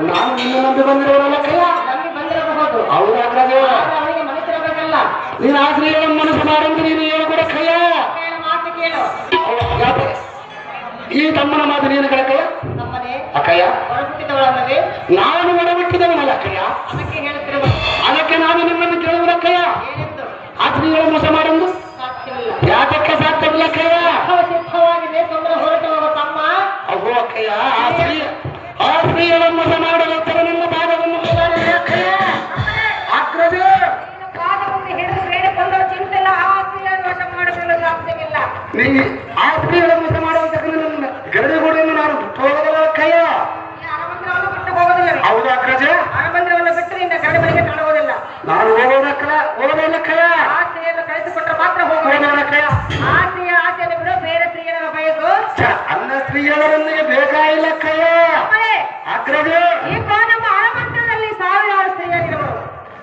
ನಾನು ನಿನ್ನ ನಂಬಿ ಬಂದಿರೋರಲ್ಲ ಕಯ್ಯ ನಂಬಿ ಬಂದಿರಬಹುದು ಹೌದಾಗ್ರಜ ಆದ್ರೆ ಅವನಿಗೆ ಮನಸ್ಸಿರಬೇಕಲ್ಲ ನೀನು ಆ ಸ್ತ್ರೀಗಳ ಮನಸ್ಸು ಮಾಡಂತ ನೀನು ಏನು ಕೂಡ ಕಯ್ಯ ಕೇಳ ಮಾತು ಕೇಳು ಯಾಕೆ ಈ ತಮ್ಮನ ಮಾತು ನೀನು ಕಳಕಯ್ಯ ನಮ್ಮನೆ ಅಕ್ಕಯ್ಯ ಹೊರಗುಟ್ಟಿದವಳಲ್ಲವೇ ನಾನು ಒಡಬಿಟ್ಟಿದವನಲ್ಲ ಅಕ್ಕಯ್ಯ ಅದಕ್ಕೆ ಹೇಳುತ್ತಿರಬಹುದು ಅದಕ್ಕೆ ನಾನು ನಿಮ್ಮನ್ನು ಕೇಳುವುದಕ್ಕಯ್ಯ ಏನೆಂದು ಆ ಸ್ತ್ರೀಗಳ ಮೋಸ ಮಾಡಂದು ಸಾಧ್ಯವಿಲ್ಲ ಯಾತಕ್ಕೆ ಸಾಧ್ಯವಿಲ್ಲ ಅಕ್ಕಯ್ಯ ಸಿದ್ಧ ಸಿದ್ಧವಾಗಿದೆ ತೊಂದರೆ ಹೊರಟುವ ತಮ್ಮ ಅವು ಅಕ್ಕಯ್ಯ ಆ ಸ್ತ್ರೀ ಆ ಸ್ತ್ರೀಗಳ ಮೋಸ ಮಾಡಲು ತರ ನನ್ನ ಭಾಗವನ್ನು ಬದಲಾಯಿಸಿದೆ ಅಕ್ಕಯ್ಯ ಅಗ್ರಜ ಪಾದವನ್ನು ಹಿಡಿದು ಬೇಡಿಕೊಂಡು ಚಿಂತಿಲ್ಲ ಆ ಸ್ತ್ರೀಯನ್ನು ವಶ ಮಾಡಿಕೊಳ್ಳಲು ಸಾಧ್ಯವಿಲ್ಲ ನೀ ಆ ಸ್ತ್ರೀಗಳ ಮೋಸ ಮಾಡುವಂತ ನನ್ನ ಗರಡಿಗೋಡೆಯನ್ನು ನಾನು ಹೋಗಲ್ಲ ಅಕ್ಕಯ್ಯ ಈ ಅರಮಂದಿರವನ್ನು ಬಿಟ್ಟು ಹೋಗೋದಿಲ್ಲ ಹೌದು ಅಗ್ರಜ ಅರಮಂದಿರವನ್ನು ಬಿಟ್ಟು ನಿನ್ನ ಗರಡಿ ಮನೆಗೆ ಕಾಣುವುದಿಲ್ಲ ನಾನು ಹೋಗೋದಕ್ಕಲ್ಲ ಹೋಗೋದಿಲ್ಲ ಅಕ್ಕಯ್ಯ ಆ ಸ್ತ್ರೀಯನ್ನು ಕಳಿಸಿಕೊಟ್ಟರೆ ಮಾತ್ರ ಹೋಗುವುದು ಹೋಗೋದಕ್ಕಯ್ಯ ಆ ಸ್ತ್ರೀಯ ಆಸೆಯನ್ನು ಬಿಡು ಬೇರೆ ಸ್ತ್ರೀಯರ ಬಯಸು ಛ, ಅನ್ನ ಸ್ತ್ರೀಯರೊಂದಿಗೆ ಬೇಕಾಗಿಲ್ಲ ಅಕ್ಕಯ್ಯ ಅಮ್ಮನೇ, ಅಗ್ರಜ ಈ ನಮ್ಮ ಅರಮಂದಿರದಲ್ಲಿ ಸಾವಿರಾರು ಸ್ತ್ರೀಯರಿರುವರು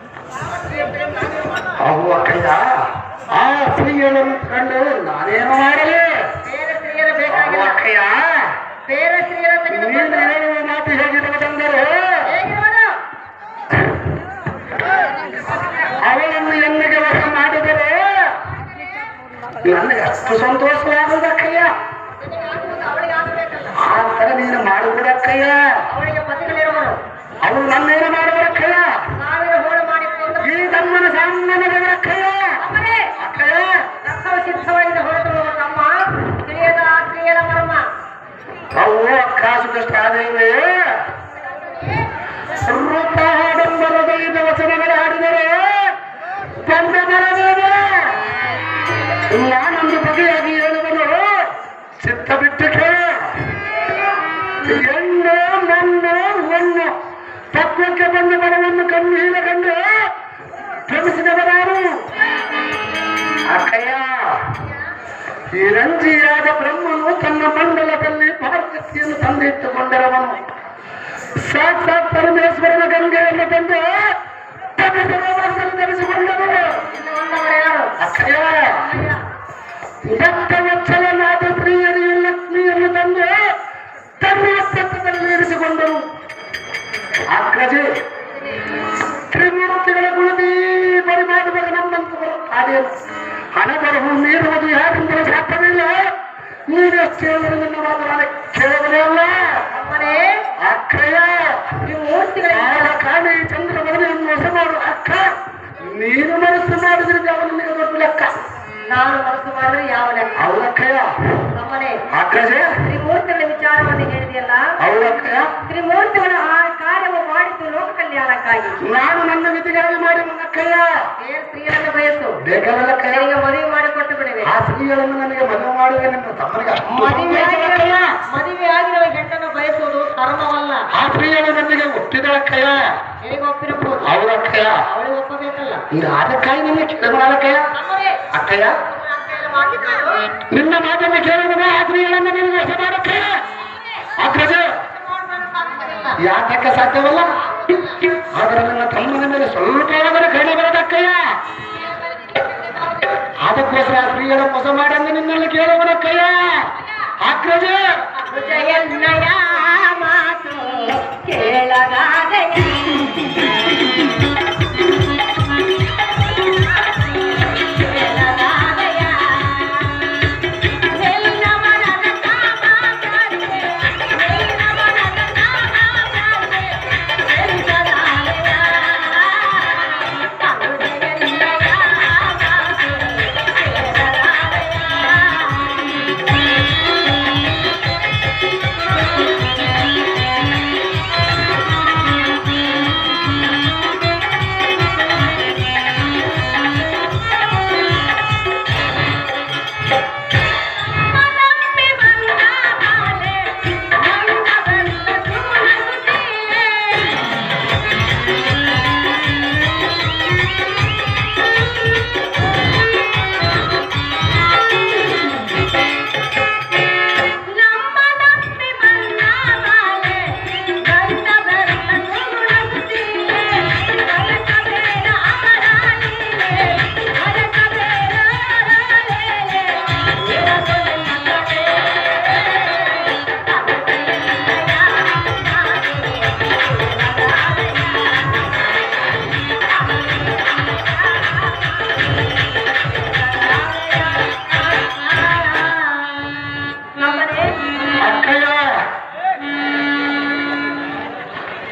ಅವು ಅಕ್ಕಯ್ಯ ಆ ಸ್ತ್ರೀಗಳನ್ನು ಕಂಡು ನಾನೇನು ಮಾಡಲಿ ಬೇರೆ ಸ್ತ್ರೀಯರ ಅವು ಬೇಕಾಗಿಲ್ಲ ಅಕ್ಕಯ್ಯ ಬೇರೆ ಸ್ತ್ರೀಯರ ನೀನು ತೆಗೆದುಕೊಂಡು ಹೇಳುವ ಮಾತು ಹೇಗಿರುವುದೆಂದರೆ ಹೇಗಿರುವುದು ಅವಳನ್ನು ಎಲ್ಲಿಗೆ ವಶ ಮಾಡಿದರೆ ನನಗೆ ಅಷ್ಟು ಸಂತೋಷವಾಗುವುದಕ್ಕಯ್ಯ ಅವಳಿಗೆ ಆಗಬೇಕಲ್ಲ ಆ ತರ ನೀನು ಮಾಡುವುದಕ್ಕಯ್ಯ ಅವಳಿಗೆ ಪತಿಗಳಿರುವರು ಅವಳು ನನ್ನೇನು ಮಾಡುವುದಕ್ಕಯ್ಯ ಸಾವಿರ ಹೋಳು ಮಾಡಿಕೊಂಡು ಈ ತಮ್ಮನ ಸಾಮಾನ್ಯದಕ್ಕಯ್ಯ ಅಮ್ಮನೇ ಅಕ್ಕಯ್ಯ ರಕ್ತವ ಸಿದ್ಧವಾಗಿದೆ ಹೊರಟು ತಮ್ಮ ತಿಳಿಯದ ಆ ಸ್ತ್ರೀಯರ ಮರ್ಮ ಅವು ಅಕ್ಕಾಸುದಷ್ಟು ಆದೇವೆ ವೃತ್ತ ಹಾಡಂಬರದ ಐದು ವಚನಗಳ ಹಾಡಿದರೆ ಬಂದ ಬರಬೇಡ ನಾನೊಂದು ಬಗೆಯಾಗಿ ಹೇಳುವನು ಚಿತ್ತ ಬಿಟ್ಟು ಕೇಳ ಹೆಣ್ಣು ಮಣ್ಣು ಹೊಣ್ಣು ತತ್ವಕ್ಕೆ ಬಂದ ಬರವನ್ನು ಕಣ್ಣು ಹೀನ ಕಂಡು ಶ್ರಮಿಸಿದವರಾರು ಅಕ್ಕಯ್ಯ ಈ ರಂಜಿಯಾದ ಬ್ರಹ್ಮನು ತನ್ನ ಮಂಡಲದಲ್ಲಿ ಪಾರ್ವತಿಯನ್ನು ತಂದಿಟ್ಟುಕೊಂಡರವನು ಸಾಕ್ಷಾತ್ ಪರಮೇಶ್ವರನ ಗಂಗೆಯನ್ನು ತಂದು ತನ್ನ ಸರೋವರದಲ್ಲಿ ಧರಿಸಿಕೊಂಡವನು ಒಂದವರ ಯಾರು ಅಕ್ಷಯ ಭಕ್ತವತ್ಸಲನಾದ ಸ್ತ್ರೀಯರಿಗೆ ಲಕ್ಷ್ಮಿಯನ್ನು ತಂದು ತನ್ನ ಪಕ್ಕದಲ್ಲಿ ಇರಿಸಿಕೊಂಡರು ಅಗ್ರಜೆ ತ್ರಿಮೂರ್ತಿಗಳ ಗುಣದಿ ಪರಿಮಾಣದಾಗ ನಮ್ಮಂತವರು ಹಾಡೇನು ಹಣ ಬರಹು ಮೀರುವುದು ಯಾರಿಂದಲೂ ಸಾಧ್ಯವಿಲ್ಲ ನೀವೆಷ್ಟು ಹೇಳಿದ್ರು ನನ್ನ ಮಾತು ನಾನು ಕೇಳಬಲೇ ಅಲ್ಲ ಅಮ್ಮನೇ ಅಕ್ಕಯ್ಯ ಈ ಮೂರ್ತಿಗಳಿಗೆ ಆಳ ಕಾಣಿ ಚಂದ್ರ ಮಗನೆಯನ್ನು ಮೋಸ ಮಾಡು ಅಕ್ಕ ನೀನು ಮನಸ್ಸು ಮಾಡಿದ್ರೆ ಅವನು ನಿನಗೆ ದೊಡ್ಡ ಲೆಕ್ಕ ನಾನು ಮನಸ್ಸು ಮಾಡಿದ್ರೆ ಯಾವ ಲೆಕ್ಕ ಅವಳಕ್ಕಯ್ಯ ಅಮ್ಮನೇ ಅಗ್ರಜೆ ತ್ರಿಮೂರ್ತಿಗಳ ವಿಚಾರವನ್ನು ಹೇಳಿದೆಯಲ್ಲ ಅವಳಕ್ಕಯ್ಯ ತ್ರಿಮೂರ್ತಿಗಳ ಆ ಕಾರ್ಯವು ಮಾಡಿದ್ದು ಲೋಕ ಕಲ್ಯಾಣಕ್ಕಾಗಿ ನಾನು ನನ್ನ ವಿಧಿಗಾಗಿ ಮಾಡಿ ಅಕ್ಕಯ್ಯ ಬೇರೆ ಸ್ತ್ರೀಯರನ್ನು ಬಯಸು ಬೇಕಾಗಲ್ಲ ಕಯ್ಯ ಅವರಿಗೆ ಮದುವೆ ಮಾಡಿಕೊಟ್ಟು ಬಿಡುವೆ ಆ ಸ್ತ್ರೀಗಳನ್ನು ನನಗೆ ಮದುವೆ ಮಾಡುವೆ ನನ್ನ ತಮ್ಮನಿಗೆ ಅಷ್ಟು ಮದುವೆ ಸಂತೋಷವಕ್ಕಯ್ಯ. ಮದುವೆ ಆಗಿರುವ ಗಂಡನ್ನು ಬಯಸುವುದು ಧರ್ಮವಲ್ಲ ಆ ಸ್ತ್ರೀಯಳು ನನಗೆ ಒಪ್ಪಿದಳಕ್ಕಯ್ಯ ಹೇಗೆ ಒಪ್ಪಿರಬಹುದು ಅವಳಕ್ಕಯ್ಯ ಅವಳಿಗೆ ಒಪ್ಪಬೇಕಲ್ಲ ಈಗ ಅದಕ್ಕಾಗಿ ನನ್ನ ಕೇಳಬಾರಕ್ಕಯ್ಯ ಅಮ್ಮನೇ ಅಕ್ಕಯ್ಯ ಅಂತೆಲ್ಲ ಮಾಡಿದ್ದಾರು. ನಿನ್ನ ಮಾತನ್ನು ಕೇಳಿದರೆ ಆ ಸ್ತ್ರೀಗಳನ್ನು ನಿನಗೆ ವಶ ಮಾಡಕ್ಕಯ್ಯ ಅಗ್ರಜ ಸಾಧ್ಯವಿಲ್ಲ. ಯಾತಕ್ಕೆ ಸಾಧ್ಯವಲ್ಲ ಆದರೆ ನನ್ನ ತಮ್ಮನ ಮೇಲೆ ಸ್ವಲ್ಪ ಆದರೆ ಕಡಿಮೆ ಬರೋದಕ್ಕಯ್ಯ ಅದಕ್ಕೋಸ್ಕರ ಆ ಸ್ತ್ರೀಯರ ಮೋಸ ಮಾಡಂದು ನಿನ್ನಲ್ಲಿ ಕೇಳುವನಕ್ಕಯ್ಯ ಅಗ್ರಜ ಜಯನ್ನಯ ಮಾತು ಕೇಳಗಾದೆಯ ಕೇಳಗಾದೆಯ. ನಿನ್ನ ಮನದ ಕಾಮಾಚಾರ್ಯೆ, ನಿನ್ನ ಮನದ ಕಾಮಾಚಾರ್ಯೆ, ಕೆಂಚನಾಲಯ. ಕರು ಜಯನ್ನಯ ಮಾತು ಕೇಳಗಾದೆಯ. ಆ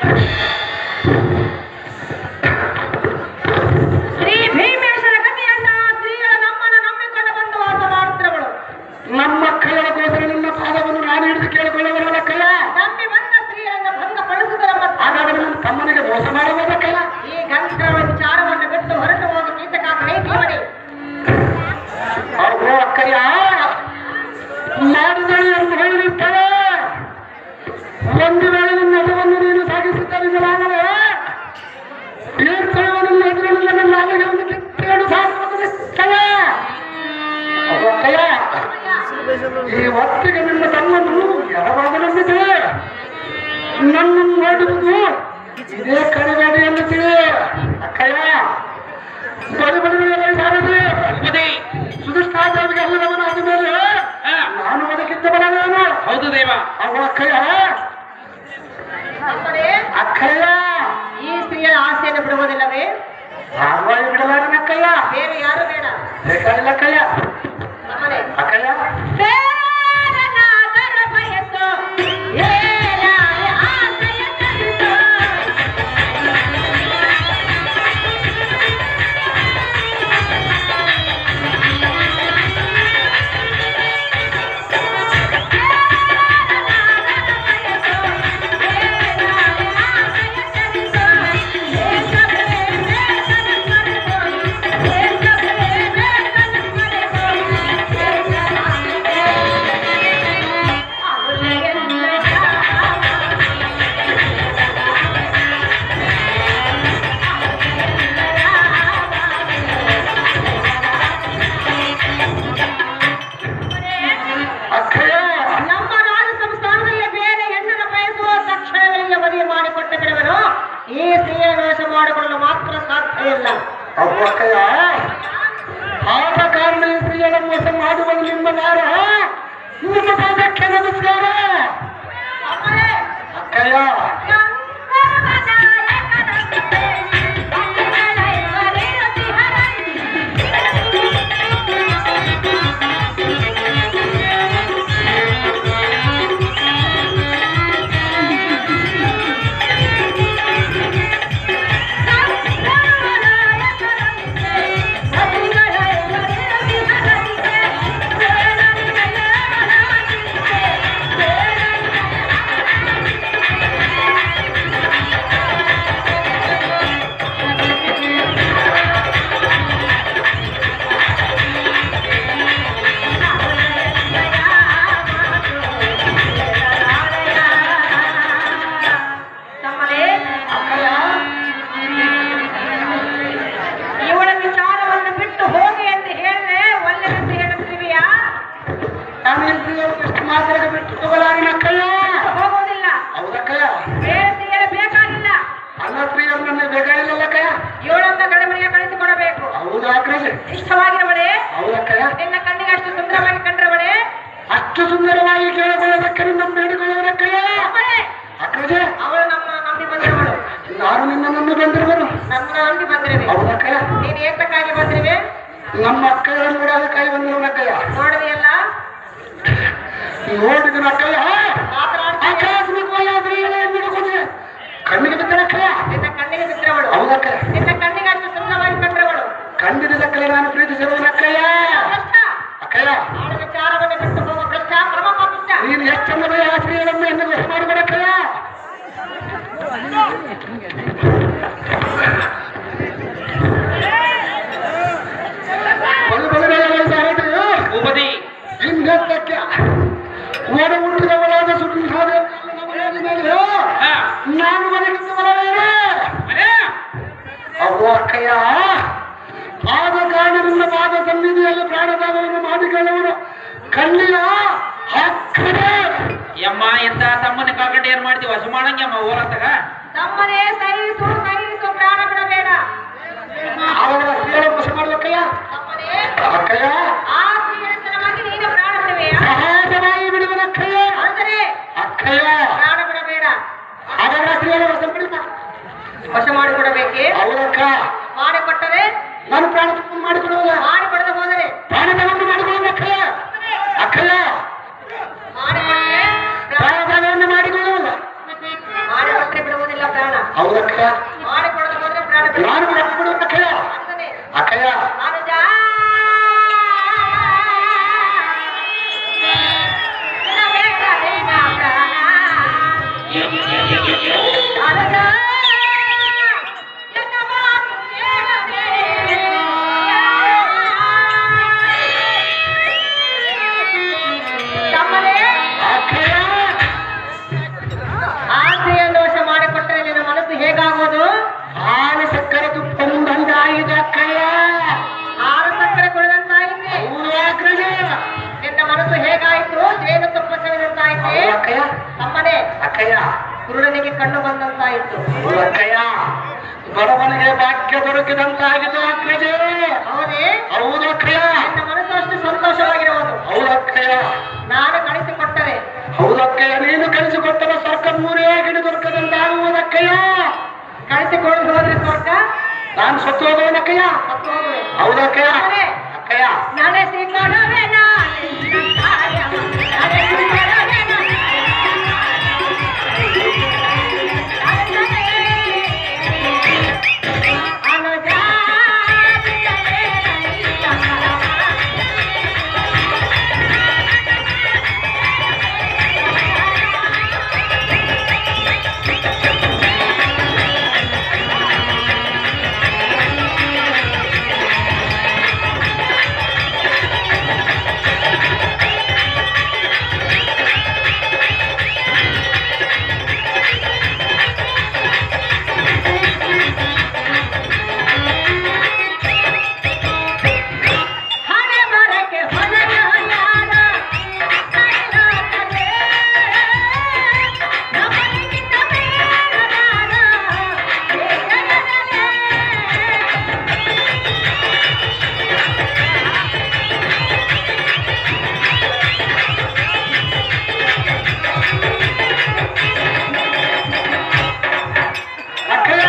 ಶ್ರೀ ಭೀಮೇಶ್ವರ ಗತಿಯನ್ನ ಸ್ತ್ರೀಯರ ನಮ್ಮನ್ನು ನಂಬಿಕೊಂಡು ಬಂದು ವಾಸ ಮಾಡುತ್ತಿರುವಳು ನಮ್ಮ ಕೈಯೊಳಗೋದರೆ ನಿನ್ನ ಪಾದವನ್ನು ನಾನು ಹಿಡಿದು ಕೇಳಿಕೊಳ್ಳುವಲ್ಲ ಕೈಯ ನಂಬಿ ಬಂದ ಸ್ತ್ರೀಯರನ್ನು ಭಂಗಪಡಿಸುವುದರ ಮತ್ತು ಹಾಗಾದ್ರೆ ನನ್ನ ತಮ್ಮನಿಗೆ ಮೋಸ ಮಾಡಬಹುದ ಕೈಯ ಈ ಗಂಧರ್ವ ವಿಚಾರವನ್ನು ಬಿಟ್ಟು ಹೊರಟು ಹೋಗಿ ಕೀಟಕಾಕ ನೈತಿವಡಿ ಅಯ್ಯೋ ಅಕ್ಕಯ್ಯ ಮಾಡಿದಳು ಎಂದು ಹೇಳಿರ್ತಾರೆ ಒಂದು ವೇಳೆ ನಿನ್ನ ಎದವನ್ನು ನೀನು ಸಾಗಿಸುತ್ತಲಿದ್ದಲಾಗಲೇ ತೀರ್ಥವ ನಿನ್ನ ಎದುರಿನಿಂದ ನನ್ನ ನಾಲಿಗೆ ಒಂದು ಕಿತ್ತೇಳು ಸಾಗುತ್ತದೆ ಅಕ್ಕಯ್ಯ ಈ ಹೊತ್ತಿಗೆ ನಿನ್ನ ತಮ್ಮನ್ನು ಯಾವಾಗ ನಂಬಿದೆ ನನ್ನನ್ನು ನೋಡುವುದು ಇದೇ ಕಡಿಬೇಡಿ ಎನ್ನುತ್ತೀವಿ ಅಕ್ಕಯ್ಯ ಬಡಿ ಬಡಿ ಸಾರದೆ ಸುಧಿಷ್ಠಾದೇವಿಗೆ ಅಲ್ಲದವನಾದ ಮೇಲೆ ನಾನು ಅದಕ್ಕಿಂತ ಬಲವೇನು ಹೌದು ದೇವ ಅವ ಅಕ್ಕಯ್ಯ ಅಪ್ಪರೇ, ಅಕ್ಕಯ್ಯ ಈ ಸ್ತ್ರೀಯರ ಆಸೆಯನ್ನು ಬಿಡುವುದಿಲ್ಲವೇ ಆರ್ವಾಯಿ ಬಿಡಲಾರನ ಅಕ್ಕಯ್ಯ ಬೇರೆ ಯಾರು ಬೇಡ ಬೇಕಾಗಿಲ್ಲ ಅಕ್ಕಯ್ಯ ಅಮ್ಮನೇ ಅಕ್ಕಯ್ಯ ಬೇರನಾದರ ಬಯಸು, ಏನಾರೆ ಆಸೆಯ ಕನಸು. ಅಕ್ಕಯ್ಯ ನಮ್ಮ ರಾಜ ಸಂಸ್ಥಾನದಲ್ಲಿ ಬೇರೆ ಹೆಣ್ಣನ್ನು ಬಯಸುವ ತಕ್ಷಣಗಳಿಗೆ ಮದುವೆ ಮಾಡಿಕೊಟ್ಟ ಬಿಡುವರು ಈ ಸ್ತ್ರೀಯ ವೇಷ ಮಾಡಿಕೊಳ್ಳಲು ಮಾತ್ರ ಸಾಧ್ಯ ಇಲ್ಲ ಅವು ಅಕ್ಕಯ್ಯ ಆದ ಕಾರಣ ಈ ಸ್ತ್ರೀಯರ ಮೋಸ ಮಾಡುವುದು ನಿಮ್ಮ ನೇರ ನಿಮ್ಮ ಪಾದಕ್ಕೆ ನಮಸ್ಕಾರ ಅಕ್ಕಯ್ಯ ತಮ್ಮನೇ ಅಕ್ಕಯ್ಯ ಇವಳ ವಿಚಾರವನ್ನು ಬಿಟ್ಟು ಹೋಗಿ ಅಂತ ಹೇಳಿದ್ರೆ ಒಳ್ಳೆದಂತ ಹೇಳುತ್ತೀವಿಯಾ ನಾನು ಈ ಸ್ತ್ರೀಯರು ಎಷ್ಟು ಮಾತಾಡಿ ಬಿಟ್ಟು ತಗೊಳ್ಳಾರಿನ ಅಕ್ಕಯ್ಯ ಹೋಗೋದಿಲ್ಲ ಹೌದಕ್ಕಯ್ಯ ಬೇರೆ ಸ್ತ್ರೀಯರು ಬೇಕಾಗಿಲ್ಲ ಅಲ್ಲ ಸ್ತ್ರೀಯರು ನನ್ನ ಬೇಕಾಗಿಲ್ಲ ಅಕ್ಕಯ್ಯ ಇವಳನ್ನ ಗಡಮನೆಗೆ ಕಳಿಸಿಕೊಡಬೇಕು ಹೌದಾ ಅಕ್ರಜೆ ಇಷ್ಟವಾಗಿರುವಳೆ ಹೌದಕ್ಕಯ್ಯ ನಿನ್ನ ಕಣ್ಣಿಗೆ ಅಷ್ಟು ಸುಂದರವಾಗಿ ಕಂಡ್ರವಳೆ ಅಷ್ಟು ಸುಂದರವಾಗಿ ಕೇಳಿಕೊಳ್ಳೋದಕ್ಕೆ ನಿಮ್ಮ ಬೇಡಿಕೊಳ್ಳೋದಕ್ಕಯ್ಯ ತಮ್ಮನೇ ಅಕ್ರಜೆ ಅವಳು ನಮ್ಮ ನಂಬಿ ಬಂದಿರುವಳು ನಾನು ನಿನ್ನನ್ನು ಬಂದಿರುವರು ನಮ್ಮ ನಂಬಿ ಬಂದಿರುವೆ ಹೌದಕ್ಕಯ್ಯ ನೀನು ಏತಕ್ಕಾಗಿ ಬಂದಿರುವೆ ನಮ್ಮ ಅಕ್ಕಯ್ಯ ನೋಡೋದಕ್ಕಾಗಿ ಬಂದಿರುವನಕ್ಕಯ್ಯ ನೋಡಿದೆಯಲ್ಲ ನೋಡಿದ ಅಕ್ಕಯ್ಯ ಮಾತನಾಡ್ತಾ ಆಕಸ್ಮಿಕವಾಗಿ ಆ ಸ್ತ್ರೀಯನ್ನು ಬಿಡುಕೊಂಡು ಕಣ್ಣಿಗೆ ಬಿದ್ದನಕ್ಕಯ್ಯ ನಿನ್ನ ಕಣ್ಣಿಗೆ ಬಿದ್ದಿರವಳು ಹೌದಕ್ಕಯ್ಯ ನಿನ್ನ ಕಣ್ಣಿಗೆ ಅಷ್ಟು ಸುಂದರವಾಗಿ ಕಂಡ್ರವಳು ಕಂಡಿದ್ದಕ್ಕಲ್ಲ ನಾನು ಪ್ರೀತಿಸಿರುವನಕ್ಕಯ್ಯ ಕಷ್ಟ ಅಕ್ಕಯ್ಯ ಅವಳ ವಿಚಾರವನ್ನು ಬಿಟ್ಟು ಹೋಗೋ ಕಷ್ಟ ಕ್ರಮ ಪಾಪಿಷ್ಟ ನೀನು ಹೆಚ್ಚನ್ನ ಬಯ ಆ ಸ್ತ್ರೀಗಳನ್ನು ಎಂದು ಗೊತ್ತು ಮಾಡಬೇಡಕ್ಕಯ್ಯ ಬಲು ಬಲು ವಯಸ್ಸಾಗಿದೆಯೋ ಭೂಪತಿ ಹಿಂದಕ್ಕೆ ಒಡ ಹುಟ್ಟಿದವಳಾದ ಸುಟ್ಟಿಸಾದ ಮೇಲೆ ಹಾ ನಾನು ಮನೆಗಿಂದ ಬರಬೇಡ ಮನೆ ಅವು ಅಕ್ಕಯ್ಯ ಆದ ಕಾರಣದಿಂದ ಪಾದ ಸನ್ನಿಧಿಯಲ್ಲಿ ಪ್ರಾಣದಾನವನ್ನು ಮಾಡಿಕೊಳ್ಳುವನು ಕಣ್ಣಿನ ಹಕ್ಕಡೆ ಯಮ್ಮ ಎಂತ ತಮ್ಮನ ಕಳ್ಕೊಂಡು ಏನ್ ಮಾಡ್ತೀವಿ ಹಸು ಮಾಡಂಗಮ್ಮ ಓಲತ್ತಗ ತಮ್ಮನೇ ಸಹಿಸು ಸಹಿಸು ಪ್ರಾಣ ಬಿಡಬೇಡ ಅವರ ಸ್ತ್ರೀಯರ ಮೋಸ ಮಾಡ್ಬೇಕಯ್ಯ ತಮ್ಮನೇ ಅಕ್ಕಯ್ಯ ಆ ಸ್ತ್ರೀಯರತನವಾಗಿ ನೀನು ಪ್ರಾಣ ಬಿಡುವೆಯಾ ಸಹಜವಾಗಿ ಬಿಡುವನಕ್ಕಯ್ಯ ಅಂದರೆ ಅಕ್ಕಯ್ಯ ಪ್ರಾಣ ಬಿಡಬೇಡ ಅವರ ಸ್ತ್ರೀಯರ ವಶ ಬಿಡುತ್ತ ವಶ ಮಾಡಿಕೊಡಬೇಕೆ ಅವರಕ್ಕ ಮಾಡಿಕೊಟ್ಟರೆ ನಾನು ಪ್ರಾಣ ತಪ್ಪು ಮಾಡಿಕೊಡುವುದ ಮಾಡಿಕೊಡದೆ ಹೋದರೆ ಪ್ರಾಣದಾನವನ್ನು ಮಾಡಿಕೊಳ್ಳುವ ಅಕ್ಕಯ್ಯ ಅಕ್ಕಯ್ಯ ಮಾಡಿಕೊಟ್ಟರೆ ಪ್ರಾಣ- ಪ್ರಾಣದಾನವನ್ನು ಮಾಡಿಕೊಳ್ಳುವುದ ಮಾಡಿಕೊಟ್ಟರೆ ಬಿಡುವುದಿಲ್ಲ ಪ್ರಾಣ ಹೌದಕ್ಕಯ್ಯ ಮಾಡಿಕೊಡಲು ಹೋದ್ರೆ ಪ್ರಾಣ ಬಿಡು. ನಾನು ಬಿಡಕ್ಕೆ ಬಿಡು ಅಕ್ಕಯ್ಯ ಅಂತಾನೆ. ಅಕ್ಕಯ್ಯ ಅನುಜ ನಿನಬೇಕಲೇನ ಪ್ರಾಣ. ಅನುಜ, ಎನ್ನ ಮಾತು ಕೇಳಬೇಡ. ತಮ್ಮನೇ ಅಕ್ಕಯ್ಯ ಆಸೆಯ ದೋಷ ಮಾಡಿಕೊಟ್ಟರೆ ನಿನ್ನ ಮನಸ್ಸು ಹೇಗಾಗೋದು ಹಾಲು ಸಕ್ಕರೆ ತುಪ್ಪ ಮುಂದಾಗಿದೆ ಅಕ್ಕಯ್ಯ ಆರು ಸಕ್ಕರೆ ಕುಡಿದಂತಾಯಿತೆ ಹೌದು ಅಕ್ಕಯ್ಯ ನಿನ್ನ ಮನಸ್ಸು ಹೇಗಾಯ್ತು ಜೇನು ತುಪ್ಪ ಸವಿದಂತಾಯ್ತೆ ಹೌದು ಅಕ್ಕಯ್ಯ ತಮ್ಮನೇ ಅಕ್ಕಯ್ಯ ಕುರುಡನಿಗೆ ಕಣ್ಣು ಬಂದಂತಾಯಿತು ಹೌದು ಅಕ್ಕಯ್ಯ ಬಡವನಿಗೆ ಭಾಗ್ಯ ದೊರಕಿದಂತಾಗಿದೆ ಅಕ್ಕಯ್ಯ ಹೌದೇ ಹೌದು ಅಕ್ಕಯ್ಯ ನಿನ್ನ ಮನಸ್ಸು ಅಷ್ಟು ಸಂತೋಷವಾಗಿರುವುದು ಹೌದು ಅಕ್ಕಯ್ಯ ನಾನು ಕಳಿಸಿಕೊಟ್ಟರೆ ಹೌದಕ್ಕಯ್ಯ ನೀನು ಕಳಿಸಿಕೊಟ್ಟರ ಸ್ವರ್ಗ ಮೂರೇ ಗಿಡ ದೊರಕದಂತಾಗುವುದಕ್ಕಯ್ಯ ಕಳಿಸಿಕೊಂಡು ಹೋದ್ರೆ ಸ್ವರ್ಗ ನಾನು ಸತ್ತು ಹೋದವನಕ್ಕಯ್ಯ ಮತ್ತು ಹೋಗುವೆ ಹೌದಕ್ಕಯ್ಯ ಅರೆ. ಅಕ್ಕಯ್ಯ ನಡೆಸಿಕೊಡುವೆ ನಾಳೆ ನಿನ್ನ ಕಾರ್ಯವ. ನಡೆಸಿಕೊಡುವೆ ನಾಳೆ. ಅನುಜ ಬಿಡಲೇ ನನ್ನ ಹಣೆ ಬರಕ್ಕೆ ಹೊಣೆಯ ಯಾರ ಕೈಲಾಗದೆ ನಮಗಿಂತ ಬೇಡದಾರ ಬೇಡದನೆ. ಅಕ್ಕಯ್ಯ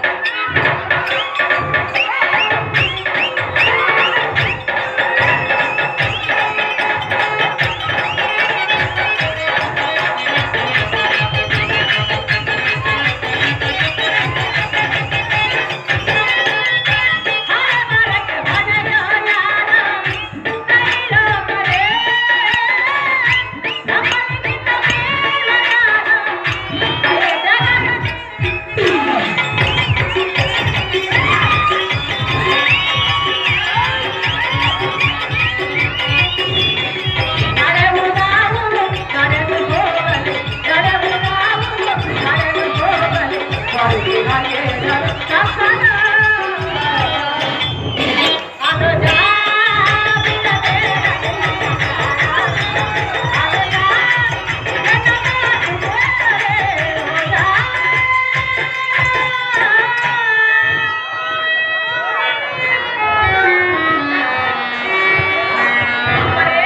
ಹಣೆ ಬರಕ್ಕೆ ಹೊಣೆಯ ಯಾರ ಕೈಲಾಗದೆ ನಮಗಿಂತ ಬೇಡದಾರ ಬೇಡದನೆ. ನಡೆವುದಾವುದು ನಡೆದು ಹೋಗಲಿ ನಡೆವುದಾವುದು ನಡೆದು ಹೋಗಲಿ ಹೊರಗಿರಲೇನರು ತಪ್ಪನ. ಅನುಜ ಬಿಡಬೇಡ ಅನುಜ ನನ್ನ ಮಾತು ಕೇಳಬೇಡ. ಅಮ್ಮರೇ,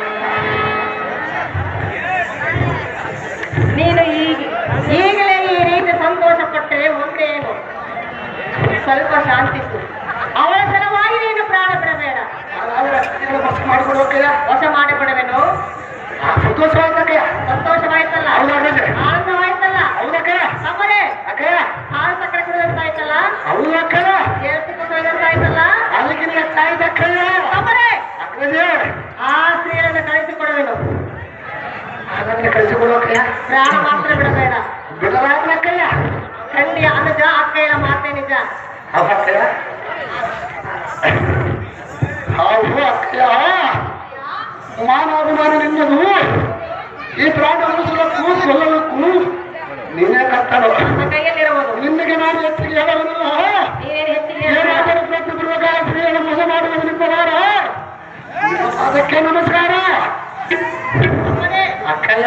ನೀನು ಈಗ ಈಗಲೇ ಈ ರೀತಿ ಸಂತೋಷ ಪಟ್ಟರೆ ಮುಂದೆ ಏನು ಸ್ವಲ್ಪ ಶಾಂತಿಸು ಅವಳ ಸಲುವಾಗಿ ನೀನು ಪ್ರಾಣ ಬಿಡಬೇಡ ಮಸ್ತ್ ಮಾಡಿಕೊಡ್ಬೇಕಯ್ಯ ವಶ ಮಾಡಿಕೊಡುವೆನು ಸಂತೋಷವಾದಕ್ಕಯ್ಯ ಸಂತೋಷವಾಯ್ತಲ್ಲ ಹೌದಾಗ್ತದೆ ಆನಂದವಾಯ್ತಲ್ಲ ಹೌದಕ್ಕಯ್ಯ ತಮ್ಮನೇ ಅಕ್ಕಯ್ಯ ಹಾಲು ಸಕ್ಕರೆ ಕುಡಿದಂತಾಯ್ತಲ್ಲ ಹೌದಕ್ಕಯ್ಯ ಕೇಳ್ತಿ ಕುಡಿದಂತಾಯ್ತಲ್ಲ ಅದಕ್ಕೆ ನಿನ್ನ ತಾಯಿದಕ್ಕಯ್ಯ ತಮ್ಮನೇ ಅಕ್ಕಯ್ಯ ಆ ಸ್ತ್ರೀಯರನ್ನು ಕಳಿಸಿಕೊಡುವೆನು ಅದಕ್ಕೆ ಕಳಿಸಿಕೊಡ್ಬೇಕಯ್ಯ ಪ್ರಾಣ ಮಾತ್ರ ಬಿಡಬೇಡ ಬಿಡಲಾಗ್ಲಕ್ಕಯ್ಯ ಖಂಡಿಯ ಅನುಜ ಅಕ್ಕಯ್ಯನ ಮಾತೇ ನಿಜ ಹೌದಕ್ಕಯ್ಯ ಹೌದು ಅಕ್ಕಯ್ಯ ಮಾನಾಭಿಮಾನ ನಿನ್ನದು ಈ ಪ್ರಾಣ ಉಳಿಸಲಕ್ಕೂ ಸೊಲ್ಲಲಕ್ಕೂ ನೀನೇ ಕಟ್ಟಲು ನನ್ನ ಕೈಯಲ್ಲಿರುವುದು ನಿನ್ನೆಗೆ ನಾನು ಹೆಚ್ಚಿಗೆ ಹೇಳವನಲ್ಲ ನೀನೇನು ಹೆಚ್ಚಿಗೆ ಏನಾದರೂ ಪ್ರತಿಪೂರ್ವಕ ಸ್ತ್ರೀಯನ್ನು ಮೋಸ ಮಾಡುವುದು ನಿಮ್ಮ ವಾರ ಅದಕ್ಕೆ ನಮಸ್ಕಾರ ತಮ್ಮನೇ ಅಕ್ಕಯ್ಯ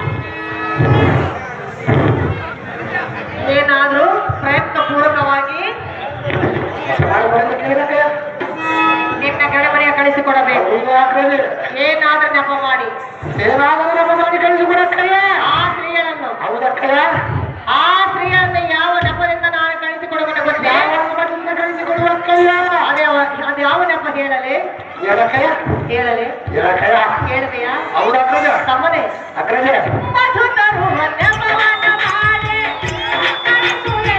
ಏನಾದ್ರೂ ಪ್ರಯತ್ನ ಪೂರ್ವಕವಾಗಿ ಮೋಸ ಮಾಡಬಾರ್ದು ಕೇಳಕ್ಕಯ್ಯ ನಿನ್ನ ಗಣಮನೆಯ ಕಳಿಸಿಕೊಡಬೇಕು ಹೌದು ಅಕ್ಕಯ್ಯ ಏನಾದ್ರೂ ನೆಪ ಮಾಡಿ ಏನಾದರೂ ನಮ್ಮ ಮಾಡಿ ಕಳಿಸಿಕೊಡಕ್ಕಯ್ಯ ಆ ಸ್ತ್ರೀಯರನ್ನು ಹೌದಕ್ಕಯ್ಯ ಆ ಸ್ತ್ರೀಯರನ್ನು ಯಾವ ನೆಪದಿಂದ ನಾನು ಕಳಿಸಿಕೊಡುವುದು ಗೊತ್ತೇ ಯಾವ ಮಠದಿಂದ ಕಳಿಸಿಕೊಡುವಕ್ಕಯ್ಯ ಅದೇ ಅವ- ಅದು ಯಾವ ನೆಪ ಹೇಳಲಿ ಹೇಳಕ್ಕಯ್ಯ ಹೇಳಲಿ ಹೇಳಕ್ಕಯ್ಯ ಕೇಳಿದೆಯಾ ಹೌದಕ್ಕಯ್ಯ ತಮ್ಮನೇ ಅಕ್ಕಯ್ಯ ಮಧು ತರುವ ನೆಪವನ್ನ ಮಾಡಿ ಕಳಿಸುವೆ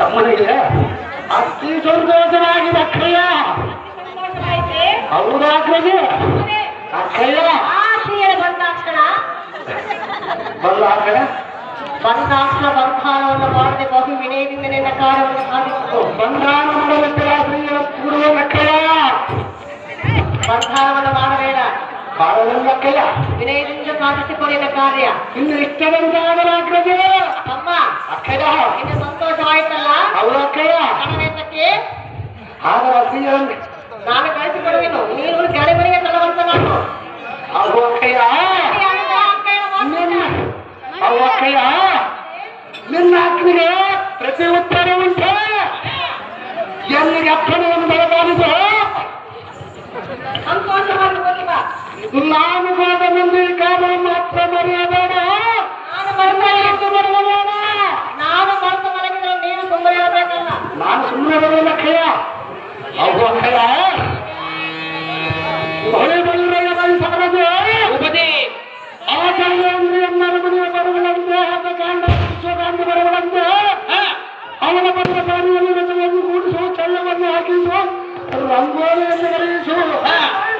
ತಮ್ಮನಿಗೆ ಅತಿ ಸಂತೋಷವಾಗಿದೆ ಅಕ್ಕಯ್ಯ ಸಂತೋಷವಾಯ್ತೆ? ಹೌದಾ ಅಕ್ಕಯ್ಯ ಅದೇ, ಅಕ್ಕಯ್ಯ ಆ ಶ್ರೀಯರ ಬಂದಾಕ್ಷಣ ಬಲ್ಲ ಅಕ್ಕಯ್ಯ ಬಂದಾಕ್ಷಣ ಬಂಧಾನವನ್ನು ಮಾಡದೆ ಬಹು ವಿನಯದಿಂದ ನಿನ್ನ ಕಾರ್ಯವನ್ನು ಸಾಧಿಸಿತು ಬಂಧಾನ ಮಾಡಲಿಕ್ಕೆ ಸ್ತ್ರೀಯ ಕೂಡುವ ಅಕ್ಕಯ್ಯ ಬಂಧಾನವನ್ನು ಮಾಡಬೇಡ ಬಾಳಲ್ಲ ಅಕ್ಕಯ್ಯ ವಿನಯದಿಂದ ಸಾಧಿಸಿಕೊಳ್ಳಿನ ಕಾರ್ಯ ಇನ್ನು ಇಷ್ಟ ಬಂದಾಗಲ ಅಕ್ಕಯ್ಯ ತಮ್ಮ ಅಕ್ಕಯ್ಯ ನಿನ್ನ ಸಂತೋಷವಾಯ್ತಲ್ಲ ಹೌದು ಅಕ್ಕಯ್ಯ ಹಣವೇತಕ್ಕೆ ಆಗ ಸ್ತ್ರೀಯ ನಾನು ಕಳಿಸಿಕೊಡುವೆನು ನೀನು ಕೆರೆ ಮನೆಗೆ ತಲವಂತ ಮಾಡು ಹೌದು ಅಕ್ಕಯ್ಯ ನಿನ್ನ ಹೌದು ಅಕ್ಕಯ್ಯ ನಿನ್ನ ಅಕ್ಕನಿಗೆ ಪ್ರತಿ ಉತ್ತರ ಉಂಟು ಎಲ್ಲಿಗೆ ಅಪ್ಪನೆಯನ್ನು ಬೆಳಗಾಲಿಸು ಸಂತೋಷವಾಗಿ ಹೋಗಿ ಬಾ ನಾನು ಹೋದ ಮುಂದೆ ಈ ಕಾಲ ಮಾತ್ರ ಮರೆಯಬೇಡ ನಾನು ಮರೆತ ಎಂದು ಬರಬೇಡ ನಾನು ಮರೆತ ಮಲಗಿದ್ರೆ ನೀನು ಸುಮ್ಮನೆ ಇರಬೇಕಲ್ಲ ನಾನು ಸುಮ್ಮನೆ ಬರಲ್ಲ ಅಕ್ಕಯ್ಯ ಹೌದು ಅಕ್ಕಯ್ಯ ಹೊಳೆ ಬಲ್ಲಯ್ಯ ಬೈ ಸಕಲದು ಭೂಪತಿ ಆಚಾರ್ಯ ಅಂದ್ರೆ ಎಲ್ಲರ ಮನೆಯ ಬರಗಳಂತೆ ಹಾಗೆ ಕಾಂಡ ವಿಶ್ವಕಾಂಡ ಬರಗಳಂತೆ ಹಾ, ಅವನ ಬರುವ ಪಾಣಿಯಲ್ಲಿ ರಥವನ್ನು ಕೂಡಿಸು ಚಳ್ಳವನ್ನು ಹಾಕಿಸು ರಂಗೋಲಿಯನ್ನು ಬರೆಯಿಸು ಹಾ.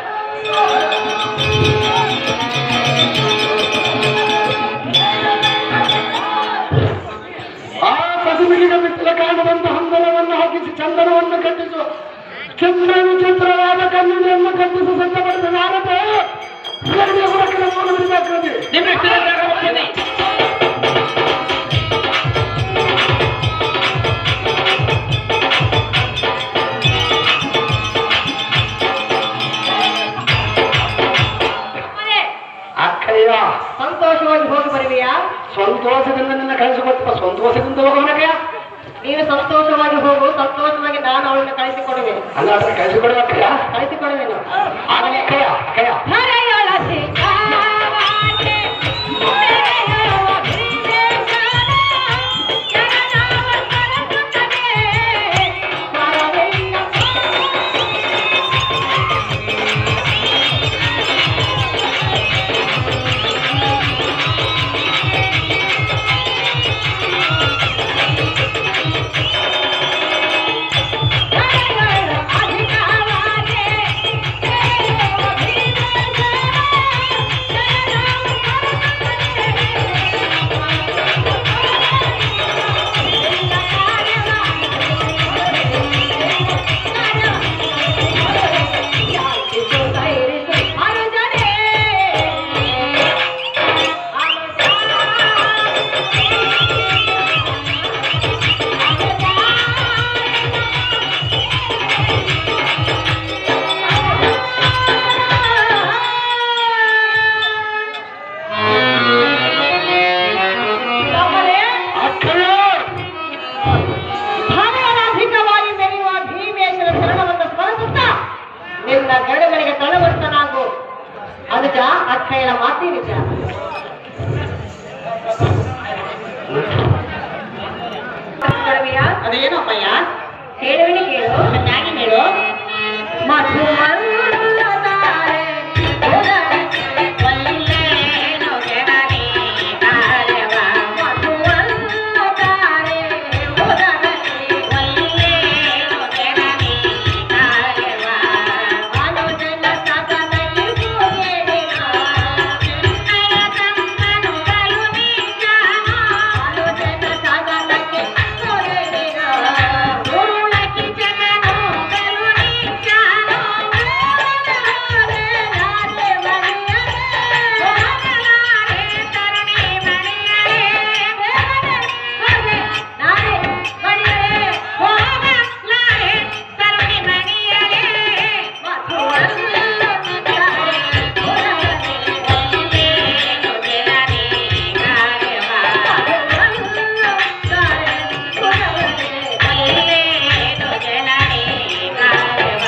ಆ ಪದುಮಿಗೆ ಮಿತ್ರ ಕಾಣದಂತ ಹಂದರವನ್ನು ಹಾಕಿಸಿ ಚಂದನವನ್ನು ಕಟ್ಟಿಸು ಚಂದ್ರನು ಚಿತ್ರವಾದ ಕಣ್ಣಿನೆಯನ್ನು ಕಟ್ಟಿಸು ಸಜ್ಜಪಡಿಸಿದ ನಾರದೆ ಎರಡನೇ ಹೊರಕಿನ ಮೂಲ ಬಿಡಬೇಕಾದ್ರೆ ನಿಮ್ಮ ಹೆಸರು ಭೂಪತಿ ಮನೆ ಅಕ್ಕಯ್ಯ ಸಂತೋಷವಾಗಿ ಹೋಗಿ ಬರುವಿಯಾ ಸಂತೋಷದಿಂದ ನಿನ್ನ ಕಳಿಸಿಕೊಟ್ಟ ಸಂತೋಷದಿಂದ ಹೋಗೋಣಕ್ಕಯ್ಯ ನೀನು ಸಂತೋಷವಾಗಿ ಹೋಗು ಸಂತೋಷವಾಗಿ ನಾನು ಅವಳನ್ನು ಕಳಿಸಿಕೊಡುವೆ ಹಂಗಾದ್ರೆ ಕಳಿಸಿಕೊಡುವ ಅಕ್ಕಯ್ಯ ಕಳಿಸಿಕೊಡುವೆನು ಆಗಲಿ ಅಕ್ಕಯ್ಯ ಅಕ್ಕಯ್ಯ ಅಕ್ಕಯ್ಯ ಭಾವನಾಧಿಕವಾಗಿ ಮೆರೆಯುವ ಭೀಮೇಶ್ವರ ಶರಣವನ್ನು ಸ್ಮರಿಸುತ್ತಾ ನಿನ್ನ ಗರಡುಗಳಿಗೆ ತಳವರ್ತನಾಗು ಅನುಜ ಅಕ್ಕಯ್ಯನ ಮಾತಿ ನಿಜ ಬರುವಿಯಾ? ಅದೇನಮ್ಮಯ್ಯ ಹೇಳುವಿನಿ ಕೇಳು ಚೆನ್ನಾಗಿ ಹೇಳು ಮಧುಮಂದತಾರೆ ಒಲ್ಲೇನು ಕೆಡಲಿ ಕಾರ್ಯವ ಮಧುಮಂದತಾರೆ ಒಲ್ಲೇನು ಕೆಡಲಿ ಕಾರ್ಯವ ಅನುಜನ ಸದನಲ್ಲಿ ಸೂರ್ಯನಿನ ಚಿನ್ನಯ ತಮ್ಮನು ಕರುಣಿ ಜಾನ ಅನುಜನ ಸದನಕ್ಕೆ ಸೂರ್ಯನಿನ ಉರುಳಕಿ ಜನನು ಕರುಣಿ ಜಾನ ಹೋಗಲಾರೆ ತರಣಿ ಮನೆಯರೆ ಹೋಗಲಾರೆ ತರಣಿ ಮನೆಯರೆ ಒಲ್ಲೇನು ಕೆಡಲಿ ಕಾರ್ಯವ ಒಲ್ಲೇನು ಕೆಡಲಿ ಕಾರ್ಯವ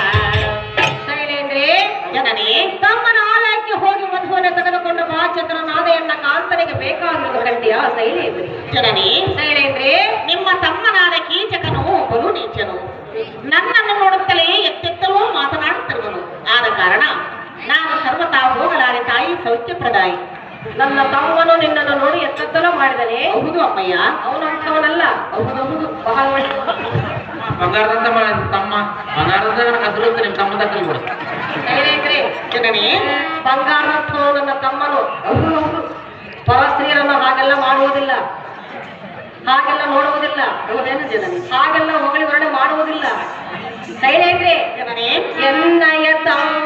ಜನನಿ ತಮ್ಮನ ಆಲಯಕ್ಕೆ ಹೋಗಿ ಮಧುವನ್ನು ತೆಗೆದುಕೊಂಡು ಬಾ ಚಂದ್ರನಾದೆಯನ್ನ ಕಾಂತನಿಗೆ ಬೇಕಾಗಿರುವುದು ಗಂಟೆಯ ಶೈಲೇಂದ್ರಿ ಜನನಿ ಶೈಲೇಂದ್ರಿ ನಿಮ್ಮ ತಮ್ಮನಾದ ಕೀಚಕನು ಬಲು ನೀಚನು ನನ್ನನ್ನು ನೋಡುತ್ತಲೇ ಎತ್ತೆತ್ತಲೂ ಮಾತನಾಡುತ್ತಿರುವನು ಆದ ಕಾರಣ ನಾನು ಸರ್ವತಾ ಹೋಗಲಾರೆ ತಾಯಿ ಸೌಖ್ಯಪ್ರದಾಯಿ ನನ್ನ ತಮ್ಮನು ನಿನ್ನನ್ನು ನೋಡಿ ಎತ್ತತ್ತಲೋ ಮಾಡಿದನೆ ಹೌದು ಅಮ್ಮಯ್ಯ ಅವನು ಅಂಥವನಲ್ಲ ಹೌದೌದು ಬಹಳ ಒಳ್ಳೆ ಬಂಗಾರದಂತ ಮ- ತಮ್ಮ ಬಂಗಾರದಂತ ನನಗೆ ಹಸಿರು ನಿಮ್ ತಮ್ಮ ದಕ್ಕಲ್ ಬಿಡು ಹೇಳೇನ್ರಿ ಜನನಿ ಬಂಗಾರದ್ದು ನನ್ನ ತಮ್ಮನು ಪರಸ್ತ್ರೀಯರನ್ನು ಹಾಗೆಲ್ಲ ಮಾಡುವುದಿಲ್ಲ ಹಾಗೆಲ್ಲ ನೋಡುವುದಿಲ್ಲ ಹೌದೇನು ಜನನಿ ಹಾಗೆಲ್ಲ ಹೊಗಳಿ ವರ್ಣೆ ಮಾಡುವುದಿಲ್ಲ ಸೈಲೇನ್ರಿ ಜನನಿ ಎನ್ನಯ ತಮ್ಮ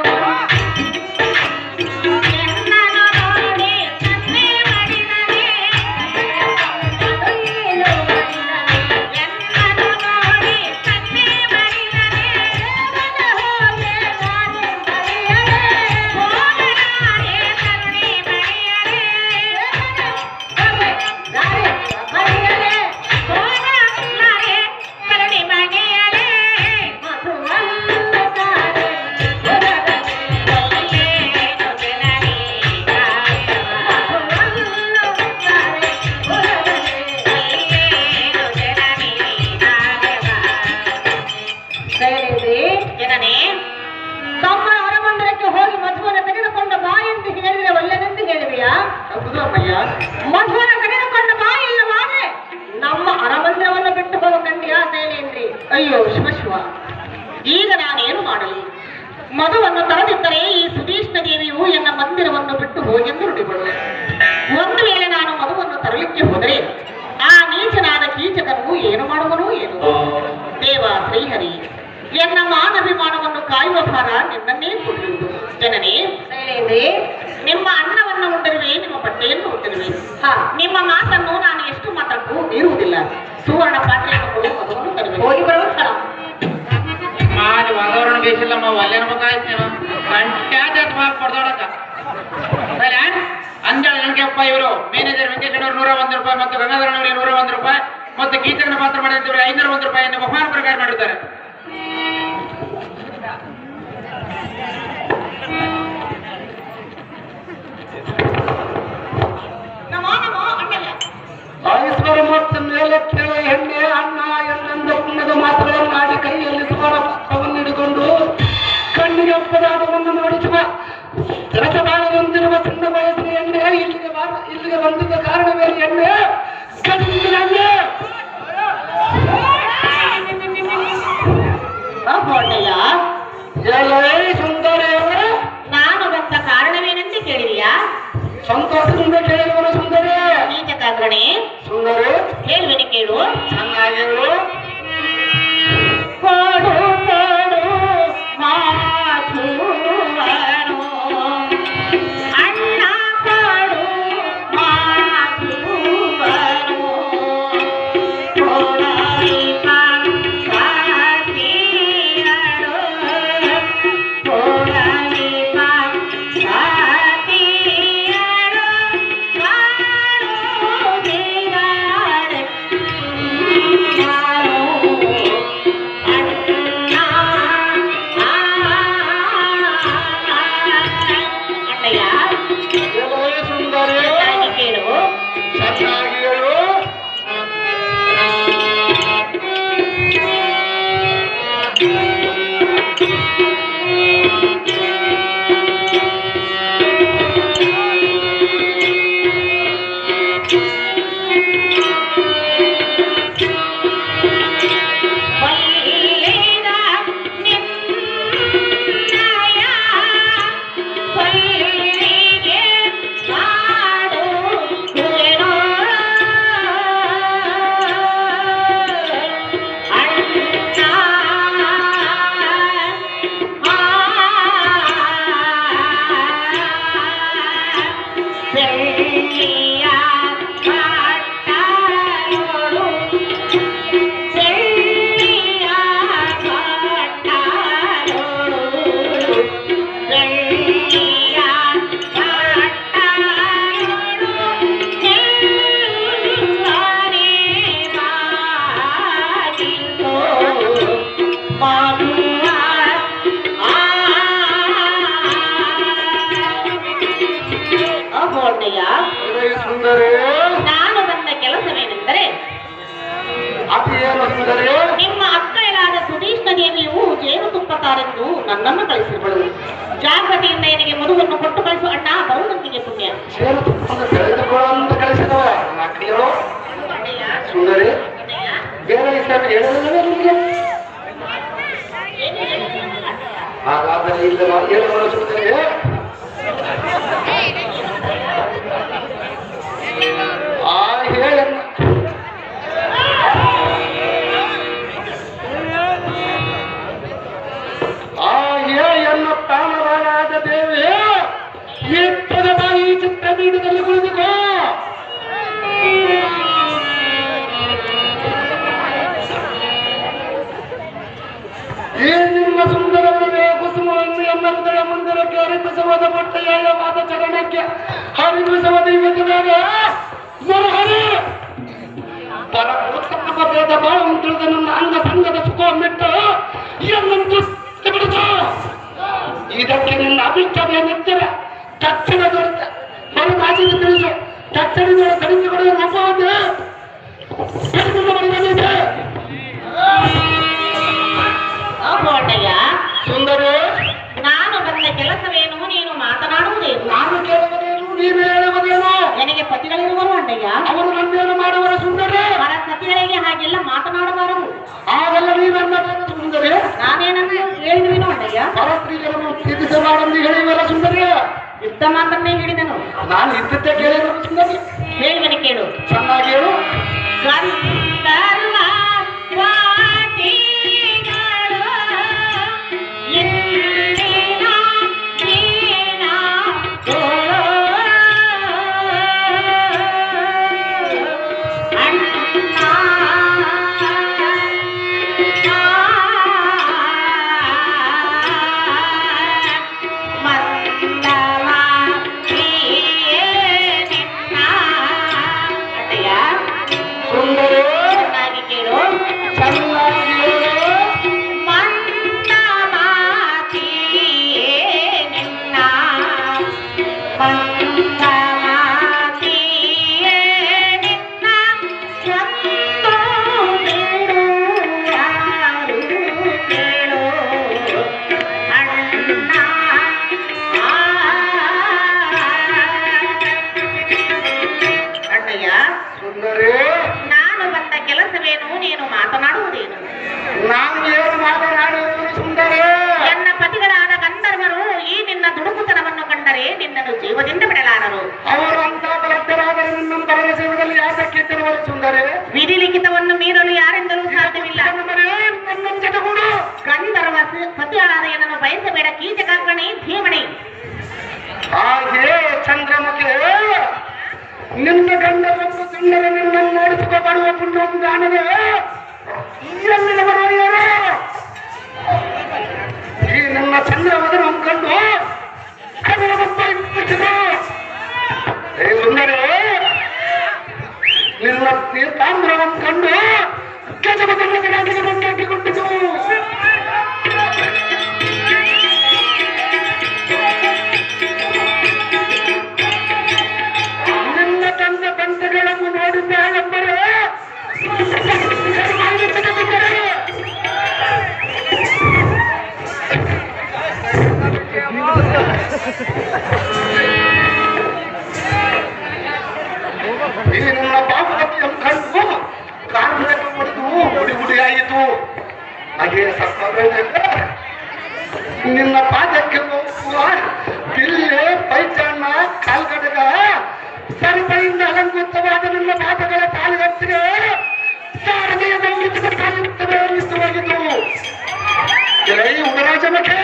ಸೈಲೇನ್ರಿ ಜನನಿ ತಮ್ಮ ಹೊರಮಂದಿರಕ್ಕೆ ಹೋಗಿ ಮಧುವನ್ನು ತೆಗೆದುಕೊಂಡ ಬಾ ಎಂದು ಹೇಳಿದರೆ ಒಳ್ಳೆದೆಂದು ಹೇಳಿದೆಯಾ ಹೌದು ಅಮ್ಮಯ್ಯ ಮಧುವನ್ನು ತೆಗೆದುಕೊಂಡ ಬಾ ಇಲ್ಲವಾದ್ರೆ ನಮ್ಮ ಅರಮಂದಿರವನ್ನು ಬಿಟ್ಟು ಹೋಗ ಕಂಡಿಯಾ ಸೈಲೇನ್ರಿ ಅಯ್ಯೋ ಶಿವ ಶಿವ ಈಗ ನಾನೇನು ಮಾಡಲಿ ಮಧುವನ್ನು ತರದಿದ್ದರೆ ಈ ಸುದೀಷ್ಣ ದೇವಿಯು ಎನ್ನ ಮಂದಿರವನ್ನು ಬಿಟ್ಟು ಹೋಗೆಂದು ನುಡಿಗಳು ಒಂದು ವೇಳೆ ನಾನು ಮಧುವನ್ನು ತರಲಿಕ್ಕೆ ಹೋದರೆ ಆ ನೀಚನಾದ ಕೀಚಕನು ಏನು ಮಾಡುವನು ಏನು ದೇವ ಶ್ರೀಹರಿ ಎನ್ನ ಮಾನಭಿಮಾನವನ್ನು ಕಾಯುವ ಭಾರ ನಿನ್ನನ್ನೇ ಕೊಡುವುದು ಜನನೇ ಸೈಲೇನ್ರಿ ನಿಮ್ಮ ಅನ್ನವನ್ನು ಉಂಡಿರುವೆ ನಿಮ್ಮ ಬಟ್ಟೆಯನ್ನು ಉಂಡಿರುವೆ ಹಾ ನಿಮ್ಮ ಮಾತನ್ನು ನಾನು ಎಷ್ಟು ಮಾತ್ರಕ್ಕೂ ಮೀರುವುದಿಲ್ಲ ಸುವರ್ಣ ಪಾತ್ರೆಯನ್ನು ಕೊಡು ಮಧುವನ್ನು ತರುವೆ ಹೋಗಿ ಬರುವ ಸ್ಥಳ ಮಾಲಿ ವಾತಾವರಣ ಬೇಸಿಲ್ಲಮ್ಮ ಒಲ್ಲೆ ನಮಗಾಯ್ತು ನೀನು ಕಂಟ್ಯಾದ ಮಾತು ಕೊಡ್ದೋಡಕ ಸರಿ ಅಂಜಾಳ ನನಗೆಪ್ಪ ಇವರು ಮ್ಯಾನೇಜರ್ ವೆಂಕಟೇಶ್ವರ ನೂರ ಒಂದು ರೂಪಾಯಿ ಮತ್ತು ಗಂಗಾಧರನವರಿಗೆ ನೂರ ಒಂದು ರೂಪಾಯಿ ಮತ್ತು ಗೀತಕನ ಪಾತ್ರ ಮಾಡಿದವರು ಐನೂರ ಒಂದು ರೂಪಾಯಿಯನ್ನು ಬಹುಮಾನ ಪ್ರಕಾರ ಮಾಡಿದ್ದಾರೆ ನಮೋ ನಮೋ ಅಣ್ಣಯ್ಯ ಐಶ್ವರ ಮತ್ತು ಮೇಲೆ ಕೇಳ ಹೆಣ್ಣೆ ಅಣ್ಣ ಎನ್ನೆಂದ ಪುಣ್ಯದ ಮಾತುಗಳನ್ನು ಆಡಿ ಕೈಯಲ್ಲಿ ಸುವರ್ಣ ಪತ್ರವನ್ನು ಹಿಡಿಕೊಂಡು ಕಣ್ಣಿಗೆ ಅಪ್ಪದಾದವನ್ನು ನೋಡಿಸುವ ರಸಬಾಳ ಹೊಂದಿರುವ ಸಣ್ಣ ವಯಸ್ಸಿನ ಎಣ್ಣೆ ಇಲ್ಲಿಗೆ ಬಾ- ಇಲ್ಲಿಗೆ ಬಂದಿದ್ದ ಕಾರಣವೇನು ಎಣ್ಣೆ ಗಂಡಿನ ಎಣ್ಣೆ ಅಹೋ ಅಣ್ಣಯ್ಯ ಎಲೈ ಸುಂದರಿಯವರೇ ನಾನು ಬಂದ ಕಾರಣವೇನೆಂದು ಕೇಳಿದೆಯಾ ಸಂತೋಷದಿಂದ ಕೇಳಿದವನು ಸುಂದರಿ ನೀಚಕಾಗ್ರಣೆ ಸುಂದರಿ ಹೇಳುವೆನೆ ಕೇಳು ಚೆನ್ನಾಗಿರು ಕೊಡು ಕೊಡು ಮಾಧುವನು ಅಣ್ಣ ಕೊಡು ಮಾಧುವನು ಕೊಡಲಿಪ ಸಾತಿಯರು ಕೊಡಲಿಪ ಸಾತಿಯರು ಕಾಣುವುದಿದ್ದಾರೆ ಎಲೈ ಸುಂದರಿ ಚೆನ್ನಾಗಿರು ಬೆಳ್ಳಿಯ ಕಾಟರೋಡು ಬೆಳ್ಳಿಯ ಕಾಟರೋಡು ಬೆಳ್ಳಿಯ ಕಾಟರೋಡು ಎಲ್ಲಾನೇ ಮಾಡಿಸೋ ಮಧುರ ಆ ಅಬೋರ್ಣಯ್ಯ ಎಲೈ ಸುಂದರಿ ನಾನು ಬಂದ ಕೆಲಸವೇನೆಂದರೆ ಅದು ಏನು ಸುಂದರಿ ನಿಮ್ಮ ಅಕ್ಕಳಾದ ಸುದೀಷ್ಣ ದೇವಿಯು ಜೇನುತುಪ್ಪ ತಾರೆಂದು ನನ್ನನ್ನು ಕಳಿಸಿರುವಳು ಜಾಗ್ರತೆಯಿಂದ ನಿನಗೆ ಮಧುವನ್ನು ಕೊಟ್ಟು ಕಳಿಸು ಅಣ್ಣ ಬರುವಂತಿಗೆ ಪುಣ್ಯ ಜೇನುತುಪ್ಪ ಹೇಳಲಿಲ್ಲವೇ ನಿಮಗೆ ಹಾಗಾದರೆ ಇಲ್ಲ ನಾನು ಹೇಳುವ ಸುತ್ತಲೇ ಆ ಹೇಳನ್ನ ಆ ಹೇಳನ್ನ ಪ್ರಾಣವಾದ ದೇವಿ ಈ ಪದವಾಗಿ ಈ ಚಿತ್ರ ಪೀಠದಲ್ಲಿ ಕುಳಿತುಕೋ ಈ ನಿಮ್ಮ ಸುಂದರವೇ ಕುಸುಮವನ್ನು ಎನ್ನ ಹೃದಯ ಮಂದಿರಕ್ಕೆ ಅರಿಪಿಸುವುದ ಪಟ್ಟೆಯಾದ ಚರಣಕ್ಕೆ ಹರಿಪಿಸುವ ದೈವತಿನಾಗ ಮರಹರಿ ಪರಪುರುಷನ ಭೇದ ಭಾವ ತಿಳಿದ ನನ್ನ ಅಂಗ ಸಂಗದ ಸುಖ ಮೆಟ್ಟು ಎನ್ನಂತೂ ಬಿಡುತ್ತ ಇದಕ್ಕೆ ನಿನ್ನ ಅಭಿಷ್ಟವೇನೆಂದರೆ ತಕ್ಷಣ ದೊರೆತ ಮರು ರಾಜಿಗೆ ತಿಳಿಸು ತಕ್ಷಣದ ಕಳಿಸಿಕೊಡುವ ಒಬ್ಬವನ್ನೇ ಕಡಿಮೆ ಮಾಡಿದೆ ಅಪ್ಪಯ್ಯ ಸುಂದರಿ ನಾನು ಬಂದ ಕೆಲಸವೇನು ನೀನು ಮಾತನಾಡುವುದೇನು ನಾನು ಕೇಳುವುದೇನು ನೀನು ಹೇಳುವುದೇನು ನನಗೆ ಪತಿಗಳಿರುವರು ಅಣ್ಣಯ್ಯ ಅವರು ನನ್ನೇನು ಮಾಡುವರ ಸುಂದರಿ ಪರ ಸತಿಗಳಿಗೆ ಹಾಗೆಲ್ಲ ಮಾತನಾಡಬಾರದು ಆಗಲ್ಲ ನೀವೆನ್ನದೇನು ಸುಂದರಿ ನಾನೇನನ್ನು ಹೇಳಿದ್ರೇನು ಅಣ್ಣಯ್ಯ ಪರಸ್ತ್ರೀಗಳನ್ನು ತಿಳಿಸಬಾರದು ಹೇಳಿವರ ಸುಂದರಿ ಯುದ್ಧ ಮಾತನ್ನೇ ಹೇಳಿದನು ನಾನು ಇದ್ದದ್ದೇ ಕೇಳಿರುವ ಸುಂದರಿ ಹೇಳುವನು ಕೇಳು ಚೆನ್ನಾಗಿ ಹೇಳು ಗಂಧರ್ವ ಸ್ವಾತಿಗಳು ಇಂದಿನ ವೀಣಾ ಸುಂದರಿ ಕೇಳು ಚೆನ್ನಾಗಿ ಹೇಳು ಅಣ್ಣಯ್ಯ ಸುಂದರಿ ನಾನು ಬಂದ ಕೆಲಸವೇನು ನೀನು ಮಾತನಾಡುವುದೇನು ನಾನು ಏನು ಮಾತನಾಡುವುದು ಸುಂದರಿ ನನ್ನ ಪತಿಗಳಾದ ಗಂಧರ್ವರು ಈ ನಿನ್ನ ದುಡುಕುತನವನ್ನು ಕಂಡರೆ ನಿನ್ನನ್ನು ಜೀವದಿಂದ ಬಿಡಲಾರರು ಅವರು ಅಂತ ಬಲಸ್ಥರಾದರೆ ನಿನ್ನನ್ನು ಬರಲಿಸುವುದರಲ್ಲಿ ಯಾತಕ್ಕೆ ತಿರುವರು ಸುಂದರಿ ವಿಧಿ ಲಿಖಿತವನ್ನು ಮೀರಲು ಯಾರಿಂದಲೂ ಸಾಧ್ಯವಿಲ್ಲ ಸುಂದರಿ ನನ್ನ ಜೊತೆಗೂಡು ಗಂಧರ್ವ ಸ- ಸತಿಯಾದ ಏನನ್ನು ಬಯಸಬೇಡ ಕೀಚಕಾಗ್ರಣಿ ಧೀಮಣಿ ಹಾಗೆ ಚಂದ್ರಮುಖಿ ನಿನ್ನ ಗಂಡ ಒಂದು ಸುಂದರ ನಿನ್ನನ್ನು ನೋಡಿಸಿಕೊಳ್ಳುವ ಪುಣ್ಯ ಗಾನವೇ ಎಲ್ಲಿನವರು ಯಾರು ಈ ನನ್ನ ಚಂದ್ರವದನ ಕಂಡು ಕನ್ನಡ ಇಟ್ಟಿತು ಏ ಸುಂದರಿ ನಿನ್ನ ತೀರ್ಥಾಂಧ್ರವನ್ನು ಕಂಡು ಕೆಜಬದಲ್ಲಿಗೆ ಬಂದಾಕಿಕೊಂಡಿತು ನಿನ್ನ ತಂದೆ ಬಂಧುಗಳನ್ನು ನೋಡಿದ್ದಾಳೆಂದರೆ ಈ ನನ್ನ ಪಾಪವತಿಯನ್ನು ಕಂಡು ಕಾರಣಕ್ಕೆ ಪಡೆದು ಗುಡಿ ಗುಡಿಯಾಯಿತು ಹಾಗೆ ಸರ್ಕಾರ ನಿನ್ನ ಪಾದಕ್ಕೆ ಹೋಗುವ ಬಿಲ್ಲೆ ಪೈಚಾಣ ಕಾಲ್ಗಡಗ ಸರಿಪೈಯಿಂದ ಅಲಂಕೃತವಾದ ನಿನ್ನ ಪಾದಗಳ ಕಾಲುಗತ್ತಿಗೆ ಶಾರದೆಯ ಸಂಗೀತದ ಕಾಲುತ್ತವೆ ಅನ್ನಿಸುವಾಗಿದ್ದು ಎಲೈ ಉಡರಾಜಮಕ್ಕೆ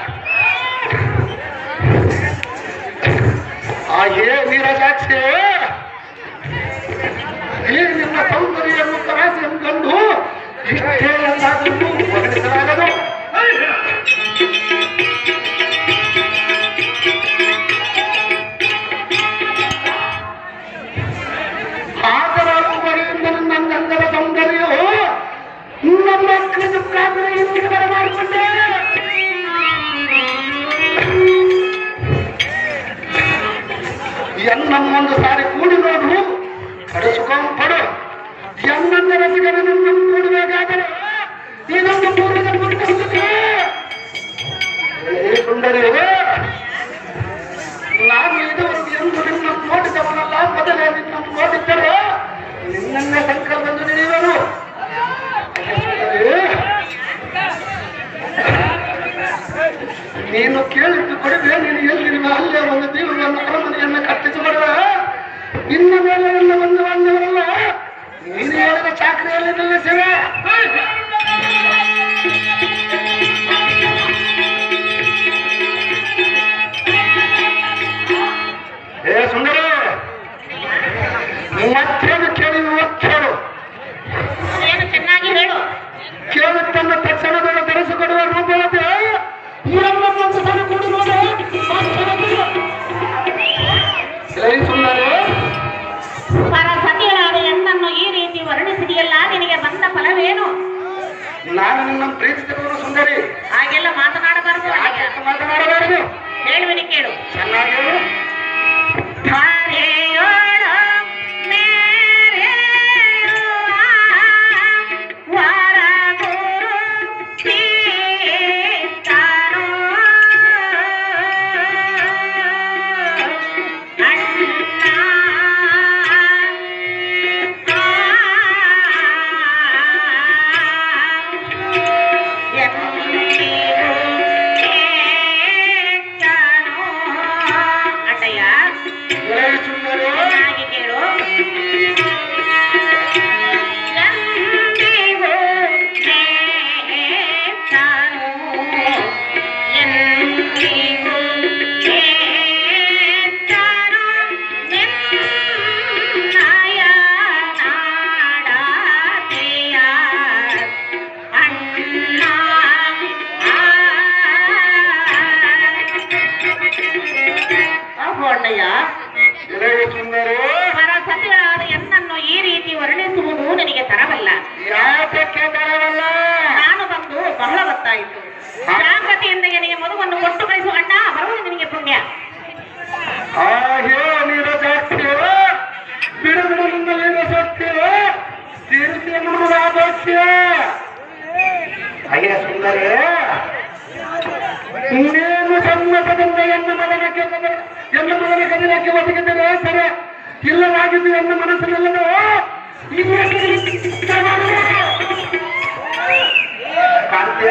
ಹಾಗೆ ನೀರಜಾಕ್ಷಿ ಈ ನಿನ್ನ ಸೌಂದರ್ಯವನ್ನು ತರಾಸೆಯನ್ನು ಕಂಡು ಇಷ್ಟೇ ಎಂದಾದರೂ ವರ್ಣಿಸಲಾಗದು ಹಾಜರಾಗುವವರಿಂದ ನನ್ನ ಗಂಧದ ಸೌಂದರ್ಯವು ನಮ್ಮ ಕೃತಜ್ಞಾಪನೆ ಇಂದಿಗೆ ಬರಮಾಡಿಕೊಂಡೆ ಎನ್ನಮ್ಮೊಂದು ಸಾರಿ ಕೂಡಿ ನೋಡು ಕಡಸುಕೊಂಡು ಪಡು ಎನ್ನಂದ ರಸಿಕನ ನನ್ನ ಕೂಡಬೇಕಾದರೆ ಇದು ನೀನು ಎಲ್ಲಿರುವ ಅಲ್ಲೇ ಒಂದು ದೇವರನ್ನು ಅರಮನೆಯನ್ನು ಕಟ್ಟಿಸಿಕೊಡುವ ಇನ್ನ ಮೇಲೆ ಎಲ್ಲ ಒಂದು ಬಂದವರಲ್ಲ ನೀನು ಹೇಳಿದ ಚಾಕರಿಯಲ್ಲಿ ನಿಲ್ಲಿಸಿವೆ ಏ ಸುಂದರ ಮತ್ತೇನು ಕೇಳಿ ಕೇಳು ಏನು ಚೆನ್ನಾಗಿ ಹೇಳು ಕೇಳುತ್ತನ್ನ ತಕ್ಷಣದಲ್ಲಿ ಧರಿಸಿಕೊಡುವ ರೂಪವತೆ ಇವರನ್ನೊಂದು ಸಲ ಕೊಡುವುದು ಏ ಸುಂದರ ಪರಸತಿಯಾದ ಹೆಣ್ಣನ್ನು ಈ ರೀತಿ ವರ್ಣಿಸಿದೆಯಲ್ಲ ನಿನಗೆ ಬಂದ ಫಲವೇನು ನಾನು ನಿನ್ನ ಪ್ರೀತಿಸಿದವರು ಸುಂದರಿ ಹಾಗೆಲ್ಲ ಮಾತನಾಡಬಾರದು ಯಾಕೆ ಅಷ್ಟು ಮಾತನಾಡಬಾರದು ಹೇಳುವಿನಿ ಕೇಳು ಚೆನ್ನಾಗಿ ಹೇಳು. ಹರೆಯೋಡ ಮೇರೆಯುವ ವರಗುರು ಸೀತಾನು ಅಣ್ಣ ಅಣ್ಣಯ್ಯ ಏ ಸುಂದರಿ ಚೆನ್ನಾಗಿ ಕೇಳು ಎಂದಿಗೂ ನೇತಾನು, ಎಂದಿಗೂ ನೇತಾನು, ನಿನ್ನಯ ನಾಡಾತೆಯ ಅಣ್ಣ ಆ ಅಣ್ಣಯ್ಯ ಏ ಸುಂದರಿ ಪರಸತಿಯಾದ ಎನ್ನನ್ನು ಈ ರೀತಿ ವರ್ಣಿಸುವುದು ನಿನಗೆ ತರವಲ್ಲ ಯಾತಕ್ಕೆ ಬರವಲ್ಲ ನಾನು ಬಂದು ಬಹಳ ಹೊತ್ತಾಯಿತು ಜಾಗೃತಿಯಿಂದ ನಿನಗೆ ಮದುವನ್ನು ಕೊಟ್ಟು ಕಳಿಸುವ ಅಣ್ಣ ಬರುವುದು ನಿನಗೆ ಪುಣ್ಯ ಆ ಹೇ ನೀರ ಜಾಸ್ತಿ ಬಿಡು ಬಿಡು ನಿನ್ನ ನೀರ ಶಕ್ತಿ ತೀರ್ತಿ ಎನ್ನುವುದು ಆದರ್ಶ ಅಯ್ಯ ಸುಂದರಿ ನೀನು ಸಮ್ಮತದಿಂದ ಎನ್ನ ಮಗನಕ್ಕೆ ಎನ್ನ ಮಗನ ಗಮನಕ್ಕೆ ಒದಗಿದರೆ ಸರಿ ಇಲ್ಲವಾಗಿದ್ದು ಎನ್ನ ಮನಸ್ಸಿನಲ್ಲೂ ಕಾಂತೆ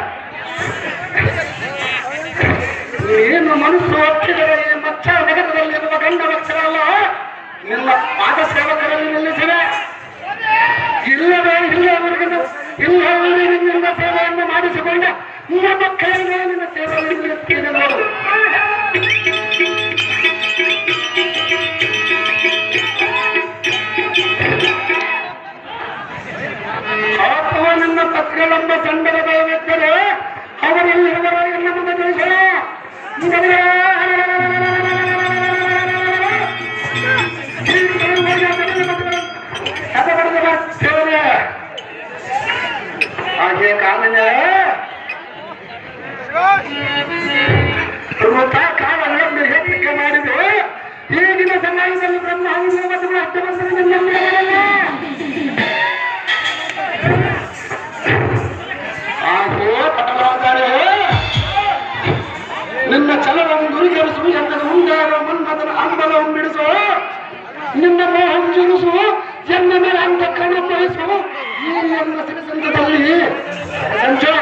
ನೀನು ಮನಸ್ಸು ಒಪ್ಪಿದರೆ ಈ ಮಚ್ಚ ನಗರದಲ್ಲಿರುವ ಗಂಡ ವಕ್ಷರಲ್ಲ ನಿನ್ನ ಪಾದ ಸೇವಕರಲ್ಲಿ ನಿಲ್ಲಿಸಿವೆ ಇಲ್ಲವೇ ಇಲ್ಲವರೆಗೂ ಇಲ್ಲವರೆಗೆ ನಿನ್ನ ಸೇವೆಯನ್ನು ಮಾಡಿಸಿಕೊಂಡ ನಿನ್ನ ಮಕ್ಕಳಿಗೆ ನಿನ್ನ ಸೇವೆಯನ್ನು ನಿಲ್ಲಿಸ್ತೀನಿ ನೋಡು ಅಥವಾ ನನ್ನ ಪತ್ರಿಗಳೆಂಬ ಸಂಡದ ವ್ಯಕ್ತರು ಅವರೆಲ್ಲಿರುವರೋ ಎಲ್ಲ ಮುಂದೆ ತಿಳಿಸೋಣ ಬರ್ತೇವೆ ಹಾಗೆ ಕಾಮನ ವೃಥ ಕಾಲಗಳನ್ನು ಹೆಚ್ಚಿಕೆ ಮಾಡಿದ್ದು ಈಗಿನ ಸಮಾಜದಲ್ಲಿ ಬ್ರಹ್ಮ ಹಂಗೆ ಮತ್ತು ಅಷ್ಟಬಂಧನದಲ್ಲಿ ಹಾಗೆ ಪಟರಾದರೆ ನಿನ್ನ ಛಲವನ್ನು ಗುರಿಗರಿಸು ಎಂದನು ಮುಂದಾರ ಮನ್ಮಥನ ಅಂಬಲವನ್ನು ಬಿಡಿಸು ನಿನ್ನ ಮೋಹಂ ಜುಗಿಸು ಎನ್ನ ಮೇಲೆ ಅಂತ ಕಣ ಬಯಸು ಈ ಎನ್ನ ಸಿರಿಸಂದದಲ್ಲಿ ಸಂಜು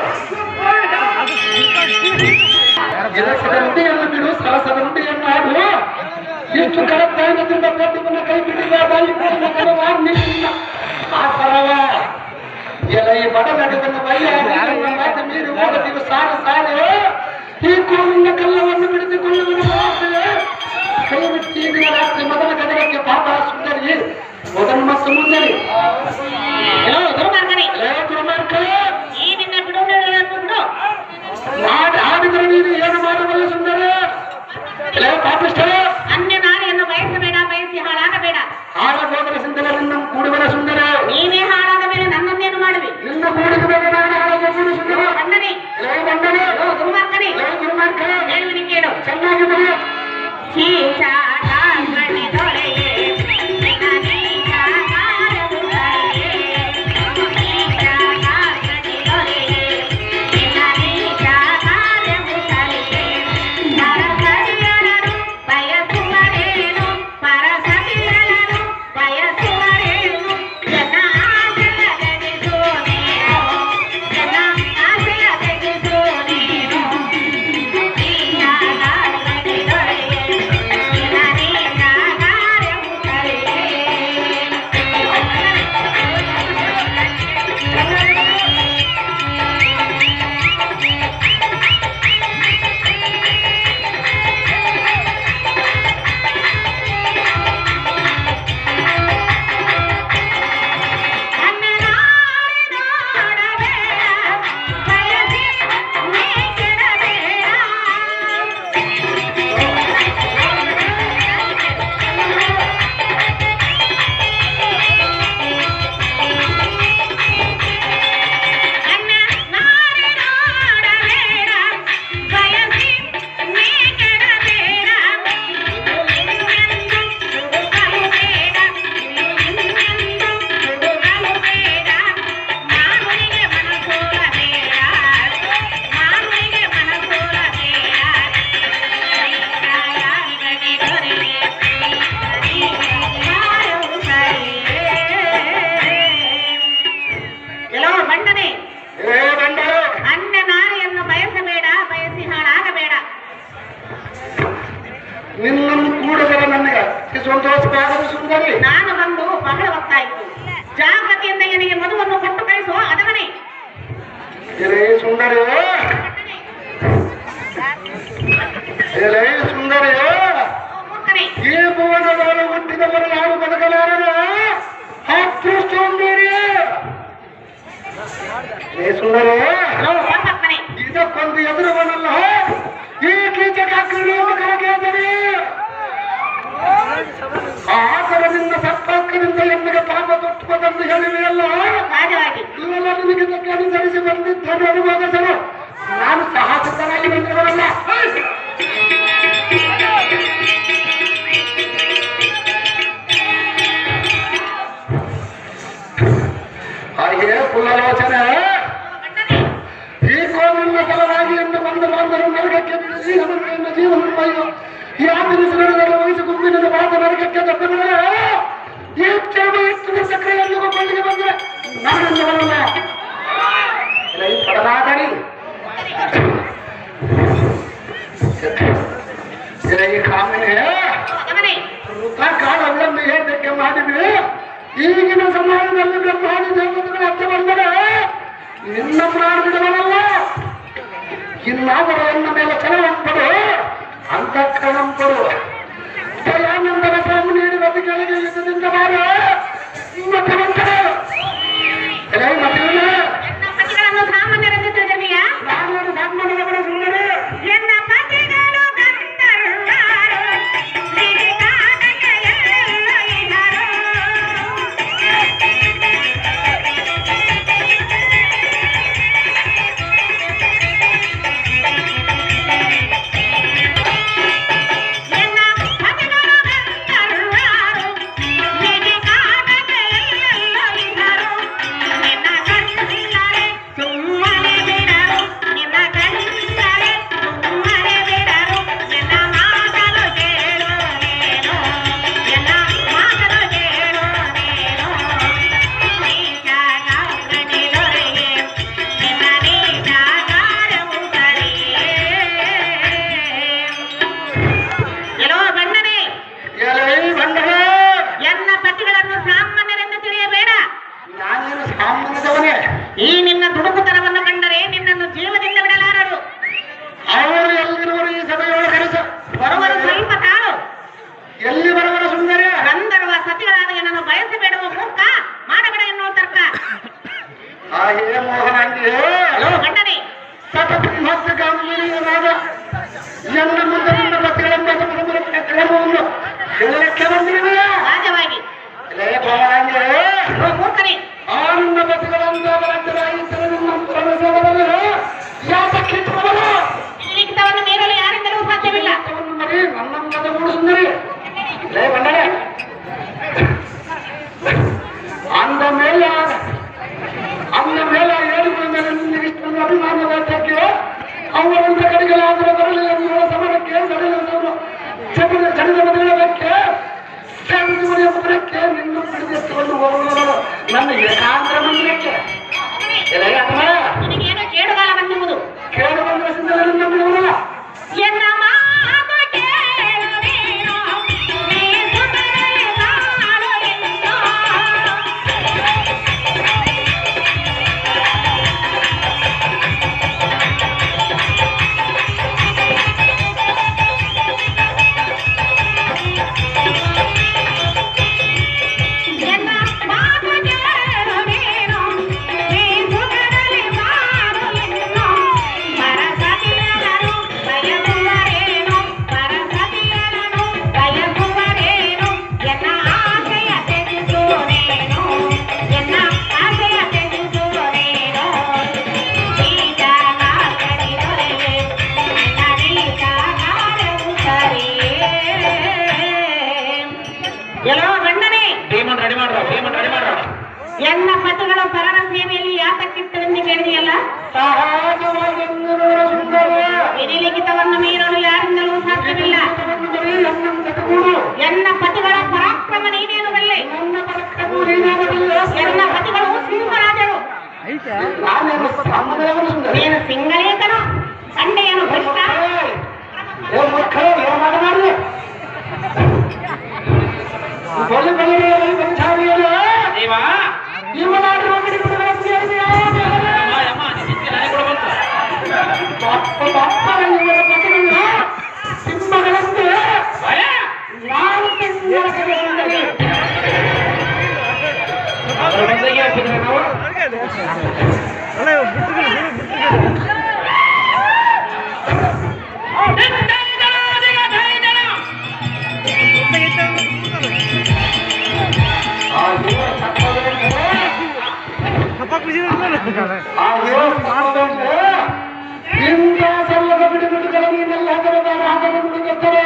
ಗಿರಸದ ನುಡಿಯನ್ನು ಬಿಡು ಸಾಹಸದ ನುಡಿಯನ್ನು ಆಡು ಇಷ್ಟು ಕರತ್ತಾಯನದಿಂದ ಪ್ರತಿಮನ ಕೈ ಬಿಡಿದ ಬಾಯಿ ಪೂರ್ಣ ಕರವ ನಿನ್ನ ಆಸರವ ಎಲೈ ಬಡ ನಡುವನ್ನ ಬಯ್ಯ ಮಾತು ಮೀರಿ ಹೋಗುತ್ತೀವಿ ಸಾಲು ಸಾಲು ಈ ಕೋವಿನ ಕಲ್ಲವನ್ನು ಬಿಡಿಸಿಕೊಳ್ಳುವುದು ಆಸೆ ಕೈ ಬಿಟ್ಟು ಈಗಿನ ರಾತ್ರಿ ಮೊದಲ ಗದಗಕ್ಕೆ ಪಾಪ ಸುಂದರಿ ಮೊದಲು ಮತ್ತು ಮುಂದರಿ ಎಲ್ಲೋ ದುರ್ಮಾರ್ಗನೇ ಏ ದುರ್ಮಾರ್ಗವೇ, ಈ ನಿನ್ನ ಬಿಡು ಹೇಳೋದನ್ನು ಬಿಡು ಮಾಡಿ ಆಡಿದರೆ ನೀನು ಏನು ಮಾಡಬಲ್ಲ ಸುಂದರ ಏ ಪಾಪಿಷ್ಟ ಅನ್ಯ ನಾರಿಯನ್ನು ಬಯಸಬೇಡ ಬಯಸಿ ಹಾಳಾಗಬೇಡ ಆಡ ಹೋದರ ಸುಂದರದಿಂದ ಕೂಡುವರ ಸುಂದರ ನೀವೇ ಹಾಳಾದ ಮೇಲೆ ನನ್ನನ್ನೇನು ಮಾಡುವಿ ನಿನ್ನ ಕೂಡಿದ ಮೇಲೆ ನಾನು ಹಾಳಾಗುವ ಸುಂದರ ಅಣ್ಣನೇ ಏ ಬಂದನೆ ಎಲ್ಲೋ ದುರ್ಮಾರ್ಗನೇ ಏ ದುರ್ಮಾರ್ಗ ಹೇಳುವಿನಿ ಕೇಳು ಚೆನ್ನಾಗಿ ಬರು. ಜನ ಆಸೆಯ ತೆಗೆದು ನೀನು ನಿನ್ನನ್ನು ಕೂಡದಲ್ಲ ನನಗೆ ಈ ಸಂತೋಷವಾಗದ ಸುಂದರಿ ನಾನು ಬಂದು ಬಹಳ ಹೊತ್ತಾಯಿತು ಜಾಗ್ರತೆಯಿಂದ ನಿನಗೆ ಮದುವನ್ನು ಕೊಟ್ಟು ಕಳಿಸುವ ಅದವನೇ ಎಲೇ ಸುಂದರಿ ಎಲೇ ಸುಂದರಿ ಮೂರ್ಖನೇ ಈ ಭುವನದವರು ಹುಟ್ಟಿದವರು ಯಾರು ಬದುಕಲಾರರು ಹತ್ತು ಸುಂದರಿ ಏ ಸುಂದರಿ ಲೋ ಹೊಸಪ್ಪನೇ ಇದಕ್ಕೊಂದು ಎದುರುವನಲ್ಲ ಈ ಕೀಚಕಾಕಿ ಕರಗೇದರಿ ಆತರದಿಂದ ಸತ್ತಾಕರಿಂದ ಎಮ್ಮೆಗೆ ಪಾಪ ತೊಟ್ಟುವುದೆಂದು ಹೇಳಿವೆಯಲ್ಲ ಸಹಜವಾಗಿ ಇವೆಲ್ಲ ನಿನಗೆ ಇದಕ್ಕೆ ಅನುಸರಿಸಿ ಬಂದಿದ್ದರು ಅನುಭವಿಸಲು ನಾನು ಸಾಹಸಿಕನಾಗಿ ಬಂದಿರುವಲ್ಲ ಹಾಗೆ ಪುನರಾಲೋಚನೆ ಈ ಕೋವಿನ ಸಲುವಾಗಿ ಎಂದು ಬಂದು ಬಾಂಧವರು ನರಕಕ್ಕೆ ಬಿಡಿಸಿ ನನ್ನ ಜೀವನ ಬೈದು ಯಾವ ದಿನಗಳಲ್ಲಿ ವಹಿಸಿ ಗುಂಪಿನ ಬಾಧ ನರಕಕ್ಕೆ ತಪ್ಪಿದರೆ ಈ ಕ್ಷೇಮ ಹೆಚ್ಚಿನ ಸಕ್ರಿಯಲ್ಲಿ ಕೊಂಡಿಗೆ ಬಂದರೆ ನಾನಿಂದ ಬರಲ್ಲ ಇಲ್ಲ, ಈ ಪಡದಾಗಡಿ ಇಲ್ಲ, ಈ ಕಾಮಿನಿ ಅವನೇ ವೃಥ ಕಾಲವನ್ನು ಹೇಳಕ್ಕೆ ಮಾಡಿದ್ವಿ ಈಗಿನ ಸಮಾಜದಲ್ಲಿ ಬ್ರಹ್ಮಾದಿ ದೇವತೆಗಳು ಹತ್ತು ಬಂದರೆ ನಿನ್ನ ಪ್ರಾಣವಿಡವಲ್ಲ ಇನ್ನಾದರೂ ಎನ್ನ ಮೇಲೆ ಚಲವಂಪಡು ಅಂತಃಕರಣಂಪಡು ದಯಾನಂದನ ಸ್ವಾಮಿ ನೀಡಿದ ಕೆಳಗೆ ಯುದ್ಧದಿಂದ ಬಾರ ಮತ್ತೆ ಬಂದರೆ ಎಲೆ ಮತ್ತೆ ಎನ್ನ ಪತಿಗಳನ್ನು ಸಾಮಾನ್ಯರೆಂದು ತಿಳಿದೆಯಾ ನಾನು ಸನ್ಮಾನದವರ ಸುಂದರಿ ಎನ್ನ ಪತಿಗಳು ಗಂಧರ್ವರು, ಸಿರಿಗಾನಕ್ಕೆ ಎಲ್ಲ ಇಹರು. ಎನ್ನ ಪತಿಗಳು ಗಂಧರ್ವರು, ಸಿರಿಗಾನಕ್ಕೆ ಎಲ್ಲ ಇಹರು. ನಿನ್ನ ಕಣ್ಣಿಲ್ಲರೆ ಸುಮ್ಮನೆ ಬಿಡರು ನಿನ್ನ ಕಣ್ಣಿಲ್ಲರೆ ಸುಮ್ಮನೆ ಬಿಡರು ಎನ್ನ ಮಾತಲು ಕೇಳುವೇನು ಎನ್ನ ಮಾತಲು ಕೇಳುವೇನು ನೀಚಾಗಾರನೆ ದೊರೆಯೇ ನಿನ್ನ ನೀಚಾಗಾರವು ಸರಿಯೇ ಎಲ್ಲೋ ಗಂಡನೇ ಎಲೆ ಬಂದರೆ ಎನ್ನ ಪತಿಗಳನ್ನು ಸಾಮಾನ್ಯರೆಂದು ತಿಳಿಯಬೇಡ ನಾನೇನು ಸಾಮಾನ್ಯದವನೇ ಈ ನಿನ್ನ ದುಡುಕುತನವನ್ನು ಕಂಡರೆ ನಿನ್ನನ್ನು ಜೀವದಿಂದ ಬಿಡಲಾರರು ಅವರು ಎಲ್ಲಿರುವರು ಈ ಸಭೆಯೊಳಗೆ ಕರೆಸ ಬರುವರು ಸ್ವಲ್ಪ ತಾಳು ಎಲ್ಲಿ ಬರುವರ ಸುಂದರ ಗಂಧರ್ವ ಸತಿಗಳಾದ ನನ್ನನ್ನು ಬಯಸಬೇಡುವ ಮೂರ್ಖ ಮಾಡಬೇಡ ಎನ್ನುವ ತರ್ಕ ಆ ಹೇ ಮೋಹನಾಂಗಿ ಲೋ ಗಂಡನೇ ಸತಸಿಂಹಕ್ಕೆ ಗಾಂಭೀರ್ಯನಾದ ಎನ್ನ ಮುಂದೆ ನಿನ್ನ ಪತಿಗಳನ್ನು ಕ್ರಮವನ್ನು ಹೇಳಕ್ಕೆ ಬಂದಿರುವೆ ಸಹಜವಾಗಿ ಲೇ ಮೋಹನಾಂಗಿ ಲೋ ಮೂರ್ಖನೇ ಆ ನಿನ್ನ ಪತಿಗಳನ್ನು ಅವರಂತರಾಗಿದ್ದರೆ ನಿಮ್ಮ ಪ್ರವೇಶವನ್ನು ಯಾತಕ್ಕೆ ಇಟ್ಟುಕೊಳ್ಳಲು ಈ ಲಿಖಿತವನ್ನು ಮೀರಲು ಯಾರಿಂದಲೂ ಸಾಧ್ಯವಿಲ್ಲ ಅವನು ಮರಿ ನನ್ನಂಗದ ಮೂಡು ಸುಂದರಿ ಲೇ ಬಂಡಳೆ ಅಂದ ಮೇಲೆ ಅಂದ ಮೇಲೆ ಏಳುಗಳ ಮೇಲೆ ನಿನ್ನ ಇಷ್ಟೊಂದು ಅಭಿಮಾನ ವ್ಯಕ್ತಕ್ಕೆ ಅವರಂತ ಕಡೆಗಳಾದರೂ ಬರಲಿಲ್ಲ ಎನ್ನುವ ಸಮರಕ್ಕೆ ನಡೆಯುವುದನ್ನು ಚಟದ ಚಡದ ಮದುವೆಗೆ ಶಾಂತಿ ಮನೆಯ ಮುಖಕ್ಕೆ ನಿನ್ನ ಹಿಡಿದೆತ್ತುಕೊಂಡು ಹೋಗುವುದು ನನ್ನ ಏಕಾಂತರ ಮಂದಿರಕ್ಕೆ ಎಲೆ ಅಥವಾ ನಿನಗೇನೋ ಕೇಡುಗಾಲ ಬಂದಿರುವುದು ಕೇಳು ಬಂದ ಸಿಂಧನ ನಂಬಿದವರಲ್ಲ ಎನ್ನ ಮಾತು ಕೇಳು ನೀನು, ನೀ ಸುಮ್ಮನೆ ಬಾಳು ಎಂದು. ಎನ್ನ ಮಾತು ಕೇಳು ನೀನು, ನೀ ಸುಖದಲ್ಲಿ ಬಾಳು ಎಂದು. ಪರಸತಿಯರನು ಬಯಸುವರೇನು, ಪರಸತಿಯರನು ಬಯಸುವರೇನು, ಎನ್ನ ಆಸೆಯ ತ್ಯಜಿಸು ನೀನು, ಎನ್ನ ಆಸೆಯ ತ್ಯಜಿಸು ನೀನು. ನೀಚಗಾರನಿ ದೊರೆಯೇ, ನಿನ್ನ ನೀಚಗಾರವು ಸರಿಯೇ. ಎಲ್ಲೋ ಗಂಡನೇ ಟೀಮನ್ ರೆಡಿ ಮಾಡ್ರ ಟೀಮನ್ ರೆಡಿ ಮಾಡ್ರ ಎನ್ನ ಪತಿಗಳು ಪರರ ಸೇವೆಯಲ್ಲಿ ಯಾತಕ್ಕಿಟ್ಟರೆಂದು ಕೇಳಿದೆಯಲ್ಲ ಸಹಜವಾಗಿ ಸುಂದರ ವಿಧಿಲಿಖಿತವನ್ನು ಮೀರಲು ಯಾರಿಂದಲೂ ಸಾಧ್ಯವಿಲ್ಲ ಎನ್ನ ಪತಿಗಳ ಪರಾಕ್ರಮ ನೀನೇನು ಬಲ್ಲೆ ಎನ್ನ ಪತಿಗಳು ಸಿಂಹರಾಜರು ನೀನು ಸಿಂಗಳೇಕನು ಸಂಡೆಯನು ಭ್ರಷ್ಟ ಕೊಲೆ ಬಗೆಯ ಪಂಚಾಲಿಯಲ್ಲ ದೇವ ಇವನಾಡಿರುವ ಗಿಡಗಳನ್ನು ಅಮ್ಮ ಅಮ್ಮ ನಿನ್ನ ನನಗೆ ಕೊಡಬೇಕು ಇವರ ಮಗನನ್ನು ಸಿಂಹಗಳಂತೆ ಭಯ ನಾನು ತೆಗೆದುಕೊಳ್ಳಬೇಕು. ಅದರ ಬದಲಿಗೆ ಒಪ್ಪಿದ್ರೆ ನಾವು ಆ ದೇವ ಸತ್ತವರನ್ನು ಆ ದೇವ ಸತ್ತವರನ್ನು ಇಂಥ ಸಲ್ಲದ ಬಿಡುಗಡೆಗಳನ್ನು ಇನ್ನೆಲ್ಲ ಹಗರದ ರಾಗದ ಬಿಡುಗಡೆ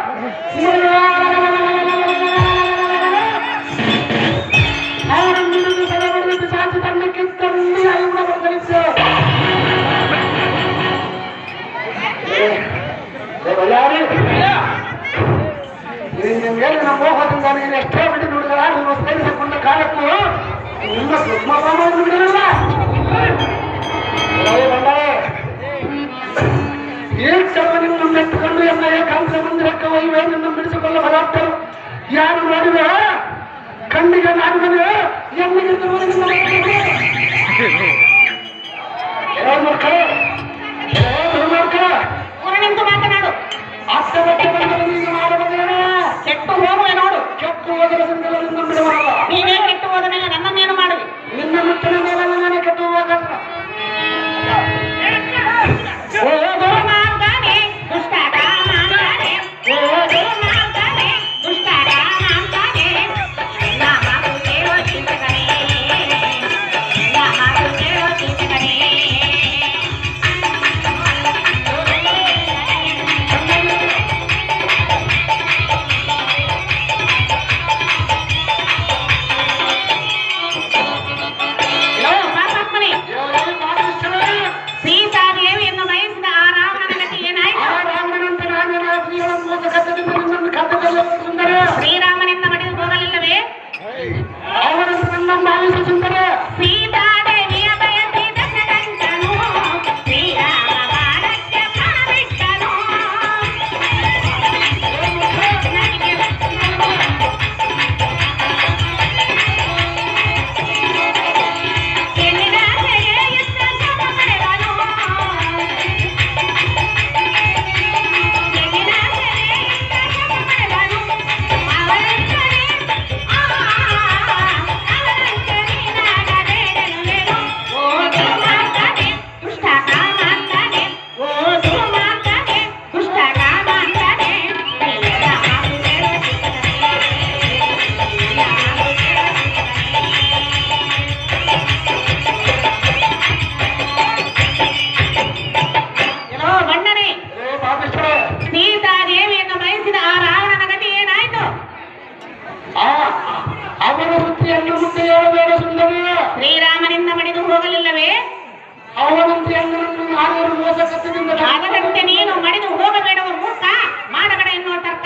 ಅವರನ್ನು ಬಲವನ್ನು ಸಾಧಿ ತನ್ನಕ್ಕೆ ತಂದು ಐವನ ಬದಲಿಸಿ ಯಾರು ನಿನ್ನ ಮೇಲಿನ ಮೋಹದಿಂದ ನೀನು ಎಷ್ಟೇ ಬಿಟ್ಟು ನುಡಿಗಳ ನೀನು ಸೇರಿಸಿಕೊಂಡ ಕಾಲಕ್ಕೂ ನಿಮ್ಮ ಸುಷ್ಮವನ್ನು ಬಿಡಲಿಲ್ಲ ಏ ಬಂಡಾಯ, ಈ ಚಮ್ಮನಿನ್ನು ಮೆಟ್ಟುಕೊಂಡು ಎನ್ನ ಏಕಾಂತ ಮಂದಿರಕ್ಕೆ ಒಯ್ಯುವೆ ನಿನ್ನ ಬಿಡಿಸಿಕೊಳ್ಳ ಬರಾತ್ತರು ಯಾರು ನೋಡಿವೆ ಕಣ್ಣಿಗೆ ನಾಡುಗನೆ ಎನ್ನಿಗೆ ಮಕ್ಕಳು ಮಕ್ಕಳು ನಿಂತು ಮಾತನಾಡು ಅತ್ತ ಬಟ್ಟೆ ಬಂದರೆ ನೀನು ಮಾಡಬಲ್ಲೇನೋ ಕೆಟ್ಟು ಹೋಗುವೆ ನೋಡು ಕೆಟ್ಟು ಹೋದರ ಸಂದರ್ಭದಿಂದ ಬಿಡುವಲ್ಲ ನೀನೇ ಕೆಟ್ಟು ಹೋದ ಮೇಲೆ ನನ್ನನ್ನೇನು ಮಾಡುವೆ ನಿನ್ನ ಮುಟ್ಟಿನ ಮೇಲೆ ನನಗೆ ಕೆಟ್ಟು ಹೋಗಲ್ಲ ಓ ಮಾತಾನೆ ದುಷ್ಟ ಮಾತಾನೆ ಮಾತಾನೆ ದುಷ್ಟ ಮಾತಾನೆ ನಾ ಮಾತು ಕೇಳೋ ಚಿಂತಕನೇ ನಾ ಮಾತು ಕೇಳೋ ಚಿಂತಕನೇ ಪಾಪಾತ್ಮನೇ ಸೀತಾದೇವಿಯನ್ನು ಬಯಸಿದ ಆ ರಾವಣನ ಗತಿ ಏನಾಯ್ತು ಶ್ರೀರಾಮನಿಂದ ಮಡಿದು ಹೋಗಲಿಲ್ಲವೇ ಸೀತಾದೇವಿಯ ಬಯಸಿದ ಗಂಟನು ಶ್ರೀರಾಮ ಬಾಳಕ್ಕೆ ಪ್ರಾಣಬಿಟ್ಟನು ಎನ್ನಿನ ಸೆರೆ ಇದ್ದ ಶವ ಪಡೆದನು. ಎನ್ನಿನ ಸೆರೆ ಇದ್ದ ಶವ ಪಡೆದನು. ಅವರಂತನೇ, ಆ, ಅವರಂತನೇ ನಾಡಬೇಡನುವೆನು. ಓದು ಮಾತಾನೆ, ದುಷ್ಟ ಕಾಮಾಂತಾನೆ. ಓದು ಮಾತಾನೆ, ದುಷ್ಟ ಕಾಮಾಂತಾನೆ. ಎಲ್ಲ ಮಾತು ಕೇಳೋ ಚಿಕ್ಕನೇ. ಎಲ್ಲ ಮಾತು ಕೇಳೋ ಎಲ್ಲೋ ಬಣ್ಣನೆ ಸೀತಾದೇವಿಯನ್ನು ಬಯಸಿದ ಆ ರಾವಣನ ಗತಿ ಏನಾಯ್ತು ಅವರ ವೃತ್ತಿಯನ್ನು ಮುಂದೆ ಹೇಳಬೇಡ ಸುಂದರಿ ಶ್ರೀರಾಮನಿಂದ ಮಡಿದು ಹೋಗಲಿಲ್ಲವೇ ಅವನಂತೆ ಎಲ್ಲರನ್ನು ನಾಲ್ವರು ಮೋಸಕತ್ತದಿಂದ ಆಗದಂತೆ ನೀನು ಮಡಿದು ಹೋಗಬೇಡವ ಮೂರ್ಖ ಮಾಡಬೇಡ ಎನ್ನುವ ತರ್ಕ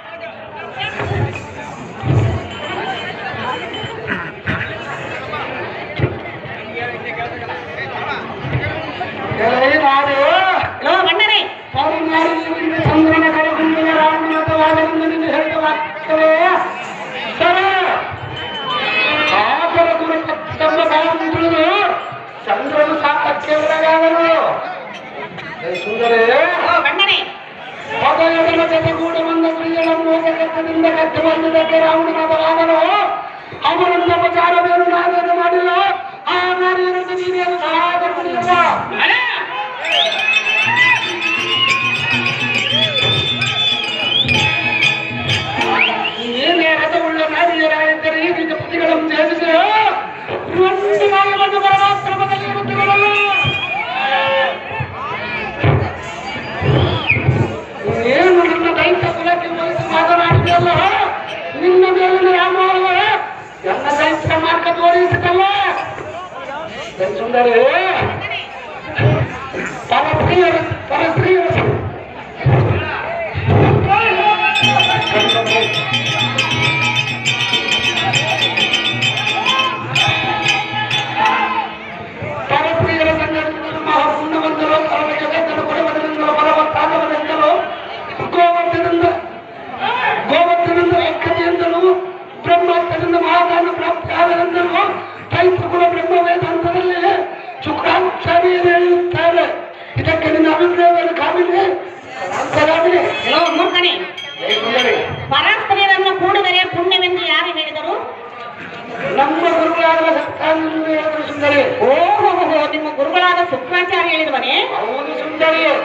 ಎಲೈ ನಾಡು ಎಲ್ಲೋ ಬಣ್ಣನೆ ಕರುನಾಡಿನಿಂದ ಚಂದ್ರನ ಕರೆಗುಂದಿನ ರಾಮನಾಥವಾದರಿಂದ ನಿನ್ನ ಹೇಳಿದ ವಾಕ್ಯವೇ ಸರ ಆಪರ ಗುರು ತಮ್ಮ ಕಾಲಂದು ಚಂದ್ರನು ಸಾಕಕ್ಕೆ ಒಳಗಾದನು ಏ ಸುಂದರೇ ಎಲ್ಲೋ ಬಣ್ಣನೆ ಪದಯಗಳ ಜೊತೆಗೂಡಿ ಬಂದ ಸ್ತ್ರೀಯರ ಮೋಸಕತ್ತದಿಂದ ಕದ್ದು ಬಂದಿದ್ದಕ್ಕೆ ರಾವಣನಾಥವಾದನು ಅವನನ್ನ ಉಪಚಾರವೇನು ನಾವೇನು ಮಾಡಿಲ್ಲ ಆ ನಾರಿಯರನ್ನು ನೀನೇನು ಸಹಾಯ ಮಾಡಿಲ್ಲ ಅಲ್ಲ ನೀನೇ ರಥವುಳ್ಳ ನಾರಿಯರಾಗಿದ್ದರೆ ಈ ನಿಜ ಪತಿಗಳನ್ನು ಸೇರಿಸಿ ಒಂದು ನಾಯವನ್ನು ಪರಮಾಕ್ರಮದಲ್ಲಿ ಇರುತ್ತಿರಲ್ಲ ಏನು ನನ್ನ ದೈತ್ಯ ಕುಲಕ್ಕೆ ವಹಿಸಿ ಮಾತನಾಡಿದೆಯಲ್ಲ ನಿನ್ನ ಮೇಲಿನ ಯಾಮಾವ ಎಲ್ಲ ದೈತ್ಯ ಮಾರ್ಗ ತೋರಿಸಿದಲ್ಲ ಸುಂದರಿ ಪರಸ್ತ್ರೀಯರು ಪರಸ್ತ್ರೀಯರು ಪರಸ್ತ್ರೀಯರ ಸಂಘಟನೆಗಳು ಮಹಾಪುಣ್ಯವಂತರು ಅವರ ಜಗತ್ತನ್ನು ಕೊಡುವುದರಿಂದಲೂ ಬಲವತ್ತಾದವರೆಂದಲೂ ಗೋವರ್ಧನಿಂದ ಗೋವರ್ಧನಿಂದ ಎಕ್ಕತೆಯಿಂದಲೂ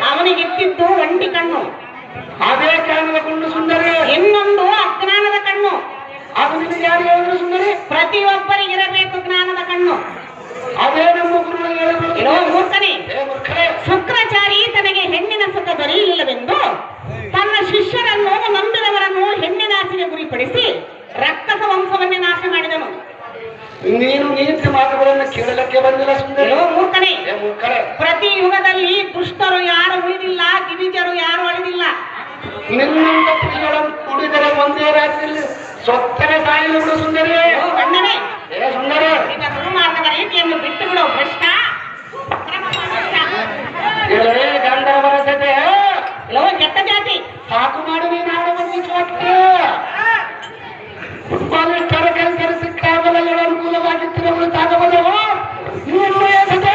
ಅವನಿಗಿತ್ತಿದ್ದು ಒಂಟಿ ಕಣ್ಣು ಅದೇ ಕಾರಣದ ಕೊಂಡು ಸುಂದರಿ ಇನ್ನೊಂದು ಅಜ್ಞಾನದ ಕಣ್ಣು ಅದು ನಿನಗೆ ಯಾರು ಹೇಳಿದ್ರು ಸುಂದರಿ ಪ್ರತಿಯೊಬ್ಬರಿಗಿರಬೇಕು ಜ್ಞಾನದ ಕಣ್ಣು ಅದೇ ನಮ್ಮ ಗುರುಗಳು ಹೇಳಿದ್ರು ಏನೋ ಮೂರ್ಖನೇ ಏ ಮೂರ್ಖರೇ, ಶುಕ್ರಾಚಾರಿ ತನಗೆ ಹೆಣ್ಣಿನ ಸುಖ ದೊರೆಯಲಿಲ್ಲವೆಂದು ತನ್ನ ಶಿಷ್ಯರನ್ನು ನಂಬಿದವರನ್ನು ಹೆಣ್ಣಿನ ಆಸೆಗೆ ಗುರಿಪಡಿಸಿ ರಕ್ಕಸ ವಂಶವನ್ನೇ ನಾಶ ಮಾಡಿದನು ನೀನು ನೀತಿ ಮಾತುಗಳನ್ನು ಕೇಳಲಿಕ್ಕೆ ಬಂದಿಲ್ಲ ಸುಂದರಿ ಏನೋ ಮೂರ್ಖನೇ ಏ ಮೂರ್ಖರೇ ಪ್ರತಿ ಯುಗದಲ್ಲಿ ದುಷ್ಟರು ಯಾರು ಉಳಿದಿಲ್ಲ ಗಿರಿಜರು ಯಾರು ಅಳಿದಿಲ್ಲ ನಿನ್ನಂತ ಸ್ತ್ರೀಗಳನ್ನು ಕುಡಿದರೆ ಒಂದೇ ರಾತ್ರಿಯಲ್ಲಿ ಸೊತ್ತನೆ ಸಾಯಲು ಬಿಡು ಸುಂದರಿ ಏನೋ ಗಂಡನೇ ಏ ಸುಂದರಿ ನಿನ್ನ ದುರ್ಮಾರ್ಗದ ರೀತಿಯನ್ನು ಬಿಟ್ಟು ಬಿಡು ಭ್ರಷ್ಟ ಏ ಗಂಧರ್ವರ ಸತೆ ಇಲ್ಲೋ ಕೆಟ್ಟ ಜಾತಿ ಸಾಕು ಮಾಡಿ ನೀನು ಆಡ ಬಂದಿ ಚೋಟ್ಗೆ ಫುಟ್ಬಾಲ್ ತರ ಕೆಲಸ ಸಿಕ್ಕಾಗಲ್ಲ ಹೇಳ ಅನುಕೂಲವಾಗಿತ್ತು ತಾಗಬಲ್ಲವು ನೀನು ಏಸದೆ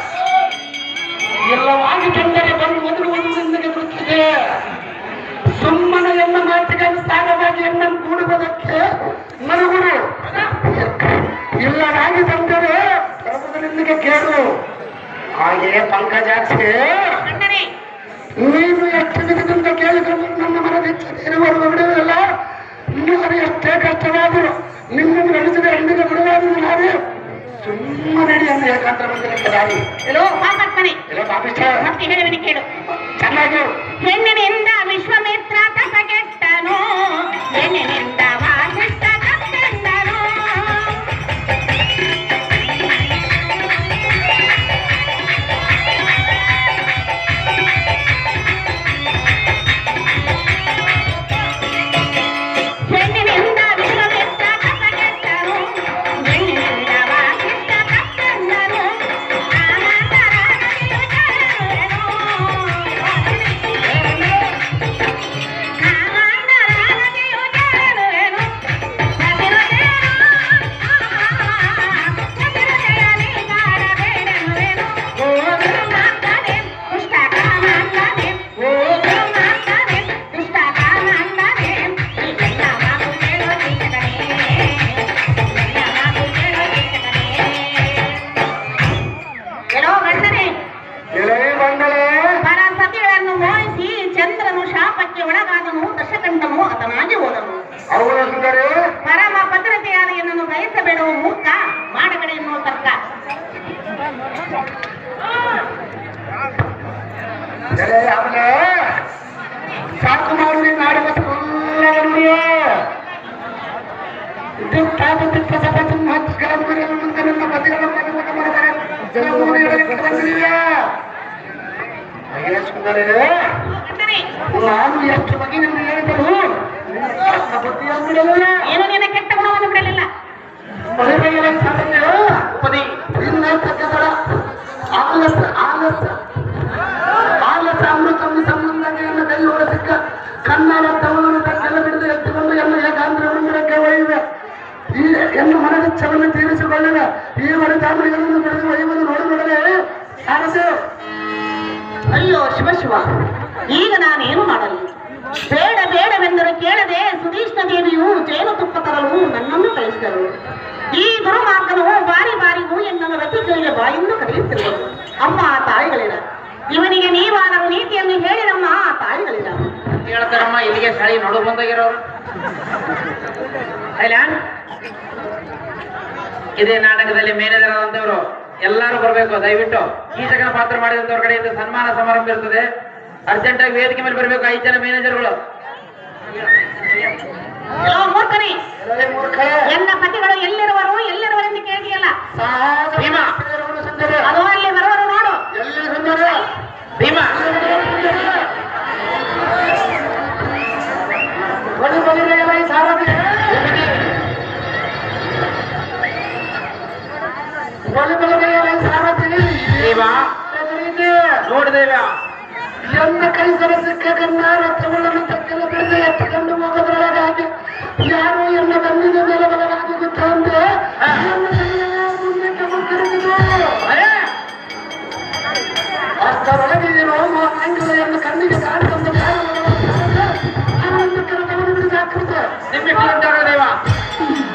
ಎಲ್ಲವಾಗಿ ತಂದರೆ ಬಂದು ಮೊದಲು ಒಂದು ನಿಂದಿಗೆ ಬರುತ್ತದೆ ಸುಮ್ಮನೆ ಎನ್ನ ಮಾತಿಗೆ ಸಾಗವಾಗಿ ಎನ್ನನ್ನು ಕೂಡುವುದಕ್ಕೆ ಮರುಗುರು ಇಲ್ಲದಾಗಿ ತಂದರೆ ಸರ್ವದನಿಂದಿಗೆ ಕೇಳು ಹಾಗೆಯೇ ಪಂಕಜಾಕ್ಷಿ ಗಂಡನೇ ನೀನು ಎಷ್ಟು ದಿನದಿಂದ ಕೇಳಿದ್ರು ನನ್ನ ಮನದ ಇಚ್ಛೆವರೆಗೂ ಬಿಡುವುದಿಲ್ಲ ನಿಮಗೆ ಎಷ್ಟೇ ಕಷ್ಟವಾದರೂ ನಿನ್ನನ್ನು ನಡೆಸಿದ ಹೆಣ್ಣಿಗೆ ಬಿಡುವಾದರೂ ನಾವೇ ಸುಮ್ಮನೆ ಎಂದು ಏಕಾಂತರ ಮಂದಿರಕ್ಕೆ ದಾರಿ ಇಲ್ಲೋ ಪಾಪಕ್ಕನೆ ಇಲ್ಲ ಪಾಪಿಷ್ಟ ಮತ್ತೆ ಹೇಳುವನಿ ಕೇಳು ಚೆನ್ನಾಗಿ ಹೆಣ್ಣಿನಿಂದ ವಿಶ್ವಮಿತ್ರ ಕಸಗೆಟ್ಟನು ಹೆಣ್ಣಿನಿಂದ ವಾಸಿಷ್ಠ ಕತ್ತಂದನು ಹೆಣ್ಣಿನಿಂದ ವಿಶ್ವಮಿತ್ರ ಕಸಗೆಟ್ಟನು ಹೆಣ್ಣಿನಿಂದ ವಾಸಿಷ್ಠ ಕತ್ತಂದನು ಆನಂದರಾಗಲಿಯು ಜರನು ಏನೋ ಗಂಡನೇ ಎಲೆ ಬಂದಲೇ ಪರಸತಿಗಳನ್ನು ಮೋಹಿಸಿ ಚಂದ್ರನು ಶಾಪಕ್ಕೆ ಒಳಗಾದನು ದಶಕಂಠನು ಆತನಾಗಿ ಹೋದನು ಅವಳ ಸುಂದರಿ ಪರಮ ಭದ್ರತೆಯಾದ ಎನ್ನನ್ನು ಬಯಸಬೇಡುವ ಮೂರ್ಖ ಮಾಡಬೇಡ ಎನ್ನುವ ತರ್ಕ ಎಲೆ ಅವಳೆ ಸಾಕು ಮಾಡು ನೀನು ಆಡುವ ಸುಳ್ಳವನ್ನೇ ದಿಕ್ಕಾಗುತ್ತಿದ್ದ ಸಪತ್ತು ಮಹತ್ಗಳ ಗುರಿಯನ್ನು ಮುಂದೆ ನನ್ನ ಪತಿಗಳ ಮನವನ್ನು ಮರೆತರೆ ನಮ್ಮನ್ನು ಹೇಳಲಿಕ್ಕೆ ಬಂದಿಲ್ಲ ಅಯ್ಯೇ ಸುಂದರಿ ಗಂಡನೇ, ನಾನು ಎಷ್ಟು ಬಗ್ಗೆ ನಿಮ್ಗೆ ಹೇಳಿದರು ನನ್ನ ಬುದ್ಧಿಯನ್ನು ಬಿಡಲಿಲ್ಲ ಏನು ನಿನ್ನ ಕೆಟ್ಟ ಗುಣವನ್ನು ಬಿಡಲಿಲ್ಲ ಮದುವೆಯ ಸಮಯ ಉಪದಿ ಇನ್ನ ತಕ್ಕದಳ ಆಲಸ ಆಲಸ ಆಲಸ ಅಮೃತಂ ಸಂಬಂಧನೆಯನ್ನು ಕೈಯೋಡ ಸಿಕ್ಕ ಕನ್ನಡ ತವಳನ್ನು ತಕ್ಕೆಲ್ಲ ಬಿಡದೆ ಎತ್ತುಕೊಂಡು ಎನ್ನ ಏಕಾಂತರ ಮಂದಿರಕ್ಕೆ ಒಯ್ಯುವೆ ಈ ಎನ್ನ ಮನದಚ್ಛವನ್ನು ತೀರಿಸಿಕೊಳ್ಳುವೆ ಈ ಮನೆ ತಾಮರಿಗಳನ್ನು ಬಿಡದು ಒಯ್ಯುವುದು ನೋಡಿಬಿಡದೆ ಸಾರಸೆ ಅಯ್ಯೋ ಶಿವ ಶಿವ ಈಗ ನಾನೇನು ಮಾಡಲಿ ಬೇಡ ಬೇಡವೆಂದರೆ ಕೇಳದೆ ಸುಧೀಷ್ಣ ದೇವಿಯು ಜೇನು ತುಪ್ಪ ತರಲು ನನ್ನನ್ನು ಕಳಿಸಿದರು ಈ ದುರ್ಮಾರ್ಗನು ಬಾರಿ ಬಾರಿಗೂ ಎನ್ನನ್ನು ರತಿಗಳಿಗೆ ಬಾಯಿಂದ ಕರೆಯುತ್ತಿರುವುದು ಅಮ್ಮ ತಾಯಿಗಳಿರ ಇವನಿಗೆ ನೀವಾದರೂ ನೀತಿಯನ್ನು ಹೇಳಿರಮ್ಮ ತಾಯಿಗಳಿರ ಹೇಳ್ತಾರಮ್ಮ ಇಲ್ಲಿಗೆ ಸ್ಥಳಿ ನೋಡು ಬಂದಾಗಿರೋರು ಐಲ್ಯಾಂಡ್ ಇದೇ ನಾಟಕದಲ್ಲಿ ಮೇನೇಜರಾದಂತವರು ಎಲ್ಲರೂ ಬರಬೇಕು ದಯವಿಟ್ಟು ಕೀಚಕನ ಪಾತ್ರ ಮಾಡಿದಂತವ್ರ ಕಡೆಯಿಂದ ಸನ್ಮಾನ ಸಮಾರಂಭ ಇರ್ತದೆ ಅರ್ಜೆಂಟ್ ಆಗಿ ವೇದಿಕೆ ಮೇಲೆ ಬರಬೇಕು ಐದು ಜನ ಮ್ಯಾನೇಜರ್ಗಳು ಎಲ್ಲೋ ಮೂರ್ಖನೇ ಎಲೆ ಮೂರ್ಖ ಎನ್ನ ಪತಿಗಳು ಎಲ್ಲಿರುವರು ಎಲ್ಲಿರುವರೆಂದು ಕೇಳಿದೆಯಲ್ಲ ಸಾಹಸ ಭೀಮಾ. ಸುಂದರ ಅದು ಅಲ್ಲಿ ಬರುವರು ನೋಡು ಎಲ್ಲಿ ಸುಂದರ ಭೀಮಾ ಬಳಿ ಬಲಿರೆಯಲ್ಲ ಈ ಸಾರಥಿ ಬಳಿ ಬಲಿರೆಯಲ್ಲ ಈ ಸಾರಥಿ ದೇವ ಎದುರಿದೆ. ನೋಡಿದೇವ ಎನ್ನ ಕೈ ಸರಸಿಕ್ಕ ಕನ್ನ ರಥಗಳನ್ನು ತಕ್ಕಲು ಬಿಡದೆ ಎತ್ತಿಕೊಂಡು ಹೋಗೋದ್ರೊಳಗಾಗಿ ಯಾರು ಎನ್ನ ಬೆನ್ನಿನ ಮೇಲೆ ಬಲವಾಗಿ ಗೊತ್ತಂತೆ ನನ್ನ ಕೈಯ ಮುಂದಕ್ಕೆ ಮುಗ್ಗರಿಸಿತು. ಅಷ್ಟರೊಳಗೆ ಈ ರೋಮ ಆಂಗ್ಲೆಯನ್ನು ಕಣ್ಣಿಗೆ ಕಾಣಿಕೊಂಡು ಯಾರು ಅವನನ್ನು ಕರೆದು ಬಿಡಿಸಿ ಹಾಕಿರುತ್ತೆ ನಿಮ್ಮ ದೇವ